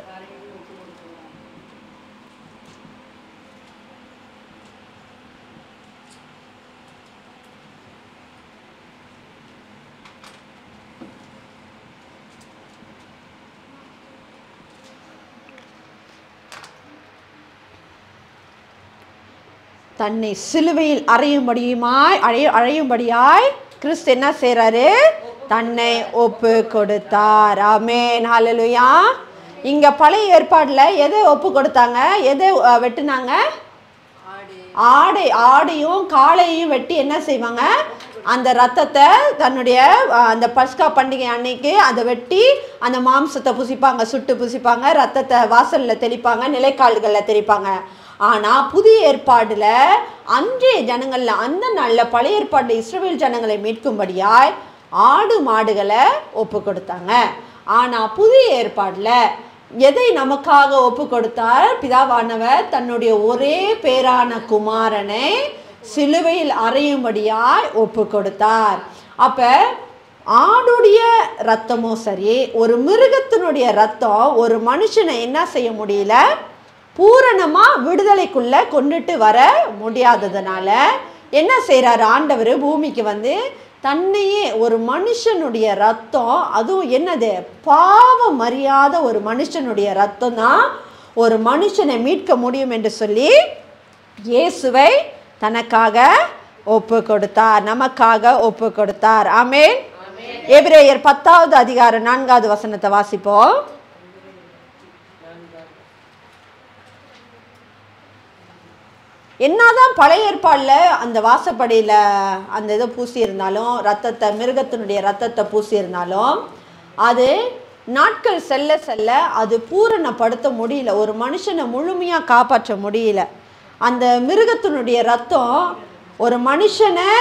S1: தன்னை சிலுவையில் அறையும்படியுமாய் அழைய அழையும்படியாய் கிறிஸ்து என்ன செய்றாரு தன்னை ஒப்பு கொடுத்தார் ஆமென் ஹalleluya இங்க பழைய ஏற்பாடுல எதை ஒப்பு கொடுத்தாங்க எதை அஹ், வெட்டுனாங்க ஆடை ஆடையும் காளையும் வெட்டி என்ன செய்வாங்க அந்த ரத்தத்தை தன்னுடைய அஹ், அந்த பஸ்கா பண்டிகை அன்னைக்கு அதை வெட்டி அந்த மாம்சத்தை புசிப்பாங்க சுட்டு புசிப்பாங்க ரத்தத்தை வாசல்ல தெளிப்பாங்க நிலைக்கால்களில் தெளிப்பாங்க ஆனா புதிய ஏற்பாடுல அன்றைய ஜனங்கள்ல அந்த நாள்ல பழைய ஏற்பாடு இஸ்ரவேல் ஜனங்களை மீட்கும்படியாய் ஆடு மாடுகளை ஒப்பு கொடுத்தாங்க ஆனா புதிய ஏற்பாடுல எதை நமக்காக ஒப்பு கொடுத்தார் பிதாவானவர் தன்னுடைய ஒரே பேரான குமாரனை சிலுவையில் அறையும்படியாய் ஒப்பு கொடுத்தார் அப்ப ஆடுடைய ரத்தமும் சரி ஒரு மிருகத்தினுடைய ரத்தம் ஒரு மனுஷனை என்ன செய்ய முடியல பூரணமா விடுதலைக்குள்ள கொண்டுட்டு வர முடியாததுனால என்ன செய்றாரு ஆண்டவர் பூமிக்கு வந்து தன்னையே ஒரு மனுஷனுடைய ரத்தம் அதுவும் என்னது பாவம் அறியாத ஒரு மனுஷனுடைய ரத்தம் தான் ஒரு மனுஷனை மீட்க முடியும் என்று சொல்லி இயேசுவை தனக்காக ஒப்பு கொடுத்தார் நமக்காக ஒப்பு கொடுத்தார் ஆமென் எபிரேயர் பத்தாவது அதிகாரம் நான்காவது வசனத்தை வாசிப்போம் என்னதான் பழைய ஏற்பாடில் அந்த வாசப்படியில் அந்த இதை பூசி இருந்தாலும் ரத்தத்தை மிருகத்தினுடைய ரத்தத்தை பூசி இருந்தாலும் அது நாட்கள் செல்ல செல்ல அது பூரணப்படுத்த முடியல ஒரு மனுஷனை முழுமையாக காப்பாற்ற முடியல அந்த மிருகத்தினுடைய ரத்தம் ஒரு மனுஷனை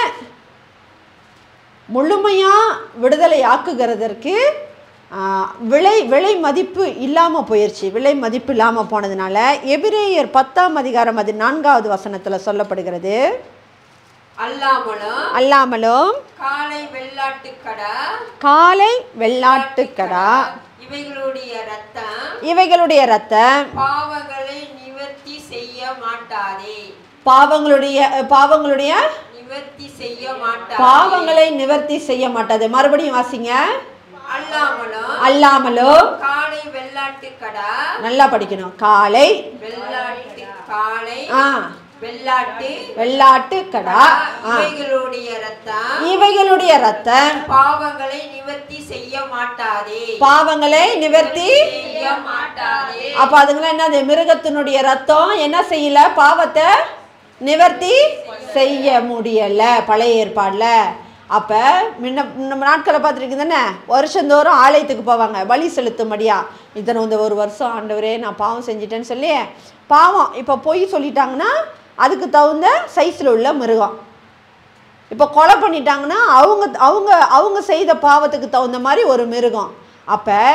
S1: முழுமையாக விடுதலை ஆக்குகிறதற்கு ஆ, விலை விலை மதிப்பு இல்லாமல் போயிடுச்சு விலை மதிப்பு இல்லாமல் போனதுனால எபிரேயர் பத்தாம் அதிகாரம் அது நான்காவது வசனத்தில் சொல்லப்படுகிறது
S2: அல்லாமலும்
S1: அல்லாமலும்
S2: காளை வெள்ளாட்டுக்கடா
S1: காலை வெள்ளாட்டுக்கடா
S2: இவைகளுடைய ரத்தம்
S1: இவைகளுடைய ரத்தம்
S2: பாவங்களை நிவர்த்தி செய்ய மாட்டாதே
S1: பாவங்களுடைய பாவங்களுடைய
S2: நிவர்த்தி செய்ய மாட்டாதே
S1: பாவங்களை நிவர்த்தி செய்ய மாட்டாது மறுபடியும் வாசிங்க
S2: அல்லாமலும்
S1: அல்லாமலும்
S2: காளை வெள்ளாட்டுக்கடா
S1: நல்லா படிக்கணும் காலை
S2: வெள்ளாட்டு காளை
S1: ஆ
S2: வெள்ளாட்டு
S1: வெள்ளாட்டுக்கடா ஆ
S2: இவைகளுடைய ரத்தம்
S1: இவைகளுடைய ரத்தம்
S2: பாவங்களை நிவர்த்தி செய்ய மாட்டாதே
S1: பாவங்களை நிவர்த்தி
S2: செய்ய மாட்டாதே
S1: அப்ப அதுங்களாம் என்னது மிருகத்தினுடைய ரத்தம் என்ன செய்யல பாவத்தை நிவர்த்தி செய்ய முடியல பழைய ஏற்பாடுல அப்ப முன்ன நம்ம நாட்களை பார்த்துருக்கு தானே வருஷந்தோறும் ஆலயத்துக்கு போவாங்க பலி செலுத்தும்படியா இத்தனை இந்த ஒரு வருஷம் ஆண்டவரே நான் பாவம் செஞ்சிட்டேன்னு சொல்லி பாவம் இப்போ பொய் சொல்லிட்டாங்கன்னா அதுக்கு தகுந்த சைஸில் உள்ள மிருகம் இப்போ கொலை பண்ணிட்டாங்கன்னா அவங்க அவங்க அவங்க செய்த பாவத்துக்கு தகுந்த மாதிரி ஒரு மிருகம் அப்போ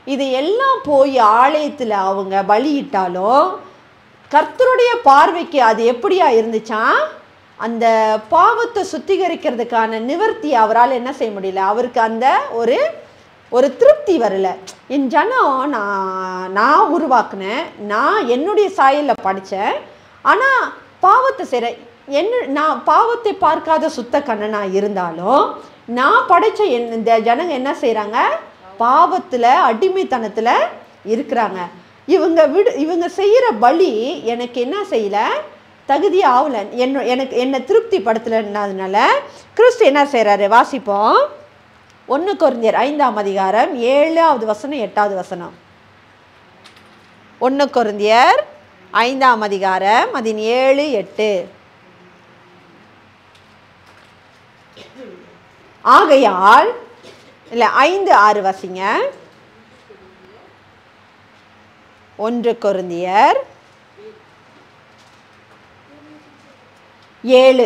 S1: இது எல்லாம் போய் ஆலயத்தில் அவங்க பலியிட்டாலும் கர்த்தருடைய பார்வைக்கு அது எப்படியா இருந்துச்சாம் அந்த பாவத்தை சுத்திகரிக்கிறதுக்கான நிவர்த்தி அவரால் என்ன செய்ய முடியல அவருக்கு அந்த ஒரு ஒரு திருப்தி வரல என் ஜனம் நான் நான் உருவாக்குனேன் நான் என்னுடைய சாயலில் படித்தேன் ஆனால் பாவத்தை செய்கிற என்ன நான் பாவத்தை பார்க்காத சுத்த கண்ணனாக இருந்தாலும் நான் படைச்ச என் இந்த ஜனங்க என்ன செய்கிறாங்க பாவத்தில் அடிமைத்தனத்தில் இருக்கிறாங்க இவங்க விடு இவங்க செய்கிற பலி எனக்கு என்ன செய்யலை தகுதி ஆகலை என்ன எனக்கு என்னை திருப்தி படுத்தலைன்னதுனால கிறிஸ்து என்ன செய்கிறாரு வாசிப்போம் ஒன்று கொரிந்தியர் ஐந்தாம் அதிகாரம் ஏழாவது வசனம் எட்டாவது வசனம் ஒன்று கொரிந்தியர் ஐந்தாம் அதிகாரம் அதன் ஏழு எட்டு ஆகையால் இல்லை ஐந்து ஆறு வசிங்க ஒன்று கொருந்தியர் ஏழு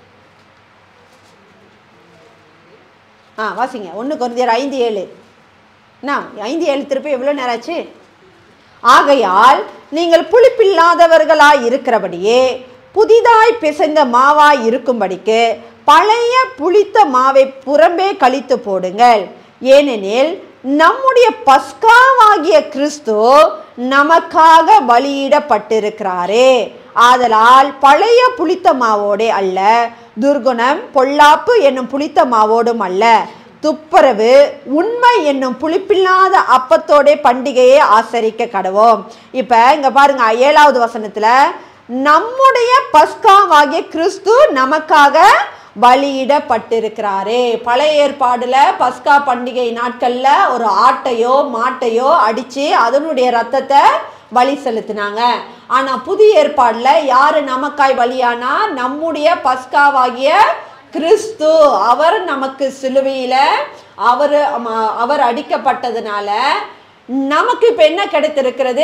S1: ஆ வாசிங்க ஒன்று கொருந்தியர் ஐந்து ஏழு என்ன ஐந்து ஏழு திருப்பி எவ்வளோ நேரம் ஆச்சு ஆகையால் நீங்கள் புளிப்பில்லாதவர்களாய் இருக்கிறபடியே புதிதாய் பிசைந்த மாவாய் இருக்கும்படிக்கு பழைய புளித்த மாவை புறம்பே கழித்து போடுங்கள் ஏனெனில் நம்முடைய பஸ்காவாகிய கிறிஸ்து நமக்காக பலியிடப்பட்டிருக்கிறாரே ஆதலால் பழைய புளித்த மாவோடே அல்ல துர்குணம் பொல்லாப்பு என்னும் புளித்த மாவோடும் அல்ல துப்புரவு உண்மை என்னும் புளிப்பில்லாத அப்பத்தோட பண்டிகையை ஆசரிக்க கடவோம் இப்போ இங்க பாருங்க ஏழாவது வசனத்துல நம்முடைய பஸ்காவாகிய கிறிஸ்து நமக்காக பலியிடப்பட்டிருக்கிறாரே பழைய ஏற்பாடுல பஸ்கா பண்டிகை நாட்கள்ல ஒரு ஆட்டையோ மாட்டையோ அடிச்சு அதனுடைய ரத்தத்தை பலி செலுத்தினாங்க ஆனா புதிய ஏற்பாடுல யாரு நமக்காய் பலியானா நம்முடைய பஸ்காவாகிய கிறிஸ்து அவர் நமக்கு சிலுவையில அவர் ம- அவர் அடிக்கப்பட்டதுனால நமக்கு இப்ப என்ன கிடைத்திருக்கிறது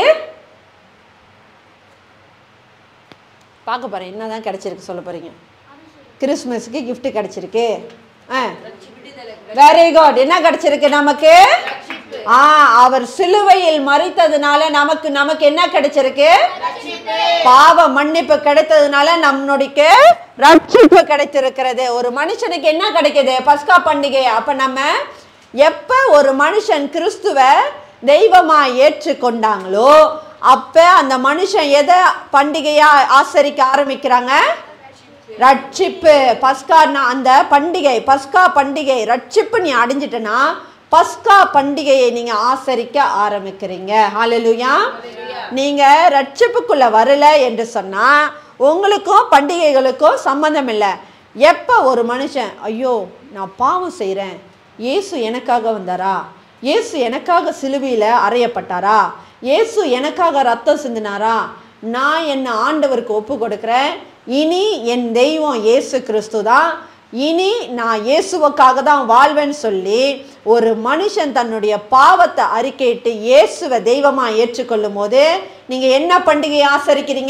S1: பார்க்க போறேன் என்னதான் கிடைச்சிருக்கு சொல்ல போறீங்க கிறிஸ்மஸுக்கு gift கிடைச்சிருக்கு ஆ வெரி குட் என்ன கிடைச்சிருக்கு நமக்கு ஆ அவர் சிலுவையில் மறித்ததுனால நமக்கு நமக்கு என்ன கிடைச்சிருக்கு பாவ மன்னிப்பு கிடைத்ததுனால நம்மளுடைய ரட்சிப்பு கிடைத்திருக்கிறது ஒரு மனுஷனுக்கு என்ன கிடைக்குது பஸ்கா பண்டிகை அப்ப நம்ம எப்ப ஒரு மனுஷன் கிறிஸ்துவ தெய்வமா ஏற்றுக்கொண்டாங்களோ அப்ப அந்த மனுஷன் எதை பண்டிகையா ஆசரிக்க ஆரம்பிக்கிறாங்க ரட்சிப்பு பஸ்கான்னா அந்த பண்டிகை பஸ்கா பண்டிகை ரட்சிப்பு நீ அடைஞ்சிட்டனா பஸ்கா பண்டிகையை நீங்க ஆசரிக்க ஆரம்பிக்கிறீங்க ஹalleluya நீங்க ரட்சிப்புக்குள்ள வரல என்று சொன்னா உங்களுக்கும் பண்டிகைகளுக்கும் சம்பந்தம் இல்லை எப்போ ஒரு மனுஷன் ஐயோ நான் பாவம் செய்கிறேன் இயேசு எனக்காக வந்தாரா இயேசு எனக்காக சிலுவையில் அறையப்பட்டாரா இயேசு எனக்காக ரத்தம் சிந்தினாரா நான் என்ன ஆண்டவருக்கு ஒப்பு கொடுக்குறேன் இனி என் தெய்வம் இயேசு கிறிஸ்து தான் இனி நான் இயேசுவுக்காக தான் வாழ்வேன்னு சொல்லி ஒரு மனுஷன் தன்னுடைய பாவத்தை அறிக்கையிட்டு இயேசுவை தெய்வமாக ஏற்றுக்கொள்ளும் போது நீங்கள் என்ன பண்டிகையை ஆசரிக்கிறீங்க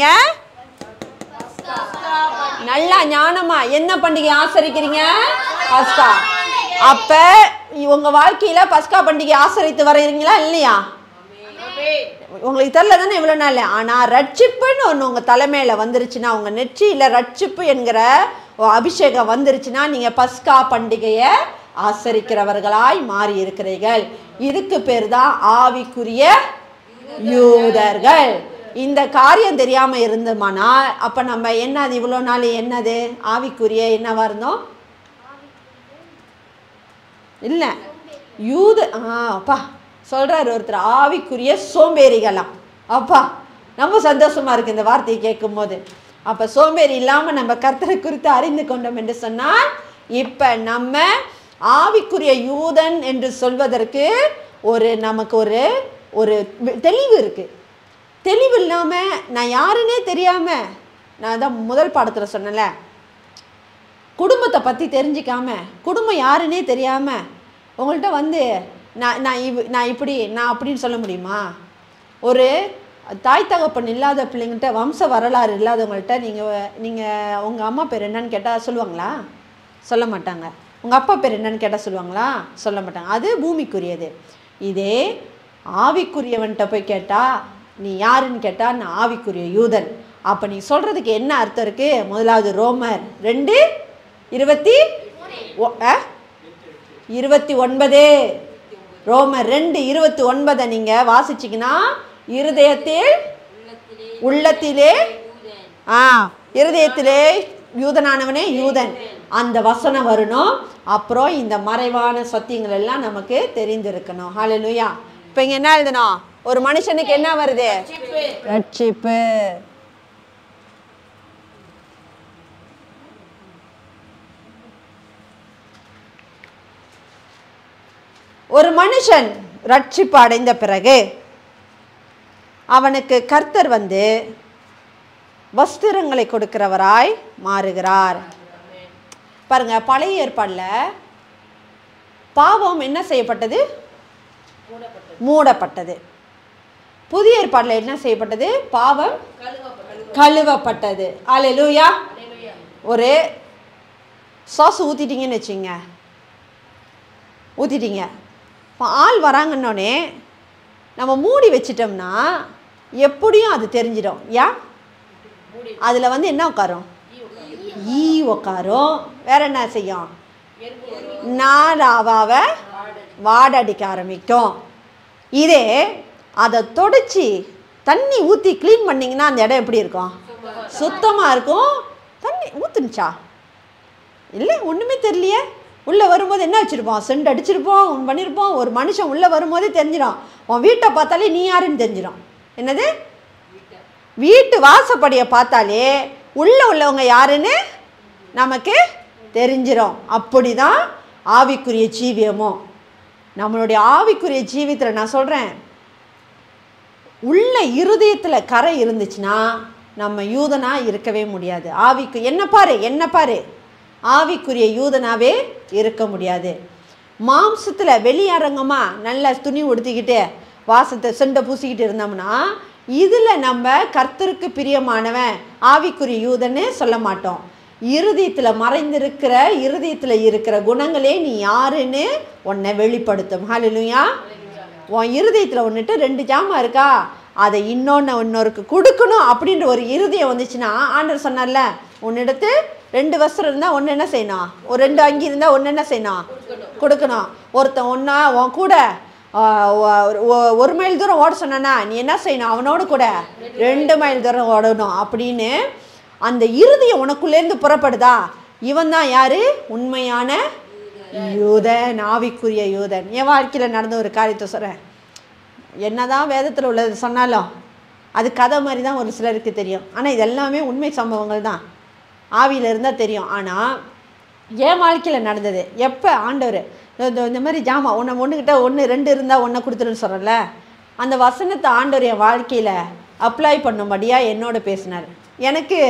S1: நல்லா ஞானமா என்ன பண்டிகை ஆசரிக்கிறீங்க பஸ்கா அப்ப உங்க வாழ்க்கையில பஸ்கா பண்டிகை ஆசரித்து வர்றீங்களா இல்லையா உங்களுக்கு தெரியல தானே இவ்வளோ நாள் ஆனால் ரட்சிப்புன்னு ஒன்று உங்கள் தலைமையில் வந்துருச்சுன்னா உங்கள் நெற்றியில் ரட்சிப்பு என்கிற ஒரு அபிஷேகம் வந்துருச்சுன்னா நீங்கள் பஸ்கா பண்டிகையை ஆசரிக்கிறவர்களாய் மாறி இருக்கிறீர்கள் இதுக்கு பேர் தான் ஆவிக்குரிய யூதர்கள் இந்த காரியம் தெரியாமல் இருந்தோமானா அப்போ நம்ம என்னது இவ்வளோ நாள் என்னது ஆவிக்குரிய என்னவா இருந்தோம் இல்லை யூத ஆ அப்பா சொல்கிறார் ஒருத்தர் ஆவிக்குரிய சோம்பேறிகளாம் அப்பா ரொம்ப சந்தோஷமா இருக்கு இந்த வார்த்தையை கேட்கும்போது அப்போ சோம்பேறி இல்லாமல் நம்ம கர்த்தரை குறித்து அறிந்து கொண்டோம் என்று சொன்னால் இப்போ நம்ம ஆவிக்குரிய யூதன் என்று சொல்வதற்கு ஒரு நமக்கு ஒரு ஒரு தெளிவு இருக்குது தெளிவு இல்லாமல் நான் யாருன்னே தெரியாமல் நான் தான் முதல் பாடத்தில் சொன்னேன்ல குடும்பத்தை பற்றி தெரிஞ்சிக்காம குடும்பம் யாருன்னே தெரியாமல் உங்கள்கிட்ட வந்து நான் நான் இவ் நான் இப்படி நான் அப்படின்னு சொல்ல முடியுமா ஒரு தாய் தகப்பன் இல்லாத பிள்ளைங்கள்ட்ட வம்ச வரலாறு இல்லாதவங்கள்ட்ட நீங்கள் நீங்கள் உங்கள் அம்மா பேர் என்னன்னு கேட்டால் சொல்லுவாங்களா சொல்ல மாட்டாங்க உங்கள் அப்பா பேர் என்னன்னு கேட்டால் சொல்லுவாங்களா சொல்ல மாட்டாங்க அது பூமிக்குரியது இதே ஆவிக்குரியவன்கிட்ட போய் கேட்டா நீ யாருன்னு கேட்டா நான் ஆவிக்குரிய யூதன் அப்போ நீ சொல்றதுக்கு என்ன அர்த்தம் இருக்கு முதலாவது ரோமர் ரெண்டு இருபத்தி ஒ- ஆ? இருபத்தி ஒன்பது ரோமர் ரெண்டு இருபத்தி ஒன்பதை நீங்க வாசிச்சீங்கன்னா இருதயத்தில் உள்ளத்திலே ஆ இருதயத்திலே யூதனானவனே யூதன் அந்த வசனம் வரணும் அப்புறம் இந்த மறைவான சத்தியங்கள் எல்லாம் நமக்கு தெரிந்திருக்கணும் ஹalleluya இப்போ இங்க என்ன எழுதணும் ஒரு மனுஷனுக்கு என்ன வருது ரட்சிப்பு ஒரு மனுஷன் ரட்சிப்பு அடைந்த பிறகு அவனுக்கு கர்த்தர் வந்து வஸ்திரங்களை கொடுக்கிறவராய் மாறுகிறார் பாருங்க பழைய ஏற்பாடில் பாவம் என்ன செய்யப்பட்டது மூடப்பட்டது புதிய ஏற்பாடில் என்ன செய்யப்பட்டது பாவம் கழுவப்பட்டது அல்லேலூயா ஒரு சாஸ் ஊற்றிட்டீங்கன்னு வச்சுங்க ஊற்றிட்டீங்க இப்போ ஆள் வராங்கன்னொடனே நம்ம மூடி வச்சிட்டோம்னா எப்படியும் அது தெரிஞ்சிடும் ஏன் அதில் வந்து என்ன உட்காரும் ஈ உட்காரும் வேற என்ன செய்யும் நாடாவாவை வாடடிக்க ஆரம்பிக்கும் இதே அதை தொடச்சி தண்ணி ஊற்றி க்ளீன் பண்ணிங்கன்னா அந்த இடம் எப்படி இருக்கும் சுத்தமாக இருக்கும் தண்ணி ஊற்றுனுச்சா இல்லை ஒன்றுமே தெரியலையே உள்ளே வரும்போது என்ன வச்சுருப்போம் செண்டு அடிச்சிருப்போம் ஒன்று பண்ணியிருப்போம் ஒரு மனுஷன் உள்ளே வரும்போதே தெரிஞ்சிடும் உன் வீட்டை பார்த்தாலே நீ யாருன்னு தெரிஞ்சிடும் என்னது வீட்டு வாசப்படியை பார்த்தாலே உள்ளே உள்ளவங்க யாருன்னு நமக்கு தெரிஞ்சிடும் அப்படி தான் ஆவிக்குரிய ஜீவியமும் நம்மளுடைய ஆவிக்குரிய ஜீவியத்தில் நான் சொல்கிறேன் உள்ள இருதயத்தில் கரை இருந்துச்சுன்னா நம்ம யூதனா இருக்கவே முடியாது ஆவிக்கு என்ன பாரு என்ன பாரு ஆவிக்குரிய யூதனாவே இருக்க முடியாது மாம்சத்தில் வெளியரங்கமாக நல்ல துணி உடுத்திக்கிட்டு வாசத்தை செண்டை பூசிக்கிட்டு இருந்தோம்னா இதில் நம்ம கர்த்தருக்கு பிரியமானவன் ஆவிக்குரிய யூதன்னு சொல்ல மாட்டோம் இருதயத்தில் மறைந்திருக்கிற இருதயத்தில் இருக்கிற குணங்களே நீ யாருன்னு உன்னை வெளிப்படுத்தும் ஹalleluya உன் இருதயத்தில் ஒன்றுட்டு ரெண்டு ஜாமான் இருக்கா அதை இன்னொன்று இன்னொருக்கு கொடுக்கணும் அப்படின்ற ஒரு இருதயம் வந்துச்சுன்னா ஆண்டவர் சொன்னார்ல உன்னிடத்து ரெண்டு வஸ்திரம் இருந்தால் ஒன்று என்ன செய்யணும் ஒரு ரெண்டு அங்கி இருந்தால் ஒன்று என்ன செய்யணும் கொடுக்கணும் ஒருத்தன் ஒன்றா உன் கூட ஆ, ஒ- ஒ- ஒரு மைல் தூரம் ஓட சொன்னானா நீ என்ன செய்யணும் அவனோடு கூட ரெண்டு மைல் தூரம் ஓடணும் அப்படின்னு அந்த இருதயம் உனக்குள்ளேருந்து புறப்படுதா இவன் தான் யாரு உண்மையான யூதன் ஆவிக்குரிய யூதன் என் வாழ்க்கையில் நடந்த ஒரு காரியத்தை சொல்கிறேன் என்னதான் வேதத்தில் உள்ளது சொன்னாலும் அது கதை மாதிரி தான் ஒரு சிலருக்கு தெரியும் ஆனால் இது எல்லாமே உண்மை சம்பவங்கள் தான் ஆவியில் இருந்தால் தெரியும் ஆனால் என் வாழ்க்கையில் நடந்தது எப்போ ஆண்டவர் இந்த இந்த மாதிரி ஜாமான் ஒன்று ஒன்றுக்கிட்ட ஒன்று ரெண்டு இருந்தால் ஒன்றை கொடுத்துருன்னு சொல்கிறல அந்த வசனத்தை ஆண்டவர் என் வாழ்க்கையில் அப்ளை பண்ணும்படியாக என்னோட பேசினார் எனக்கு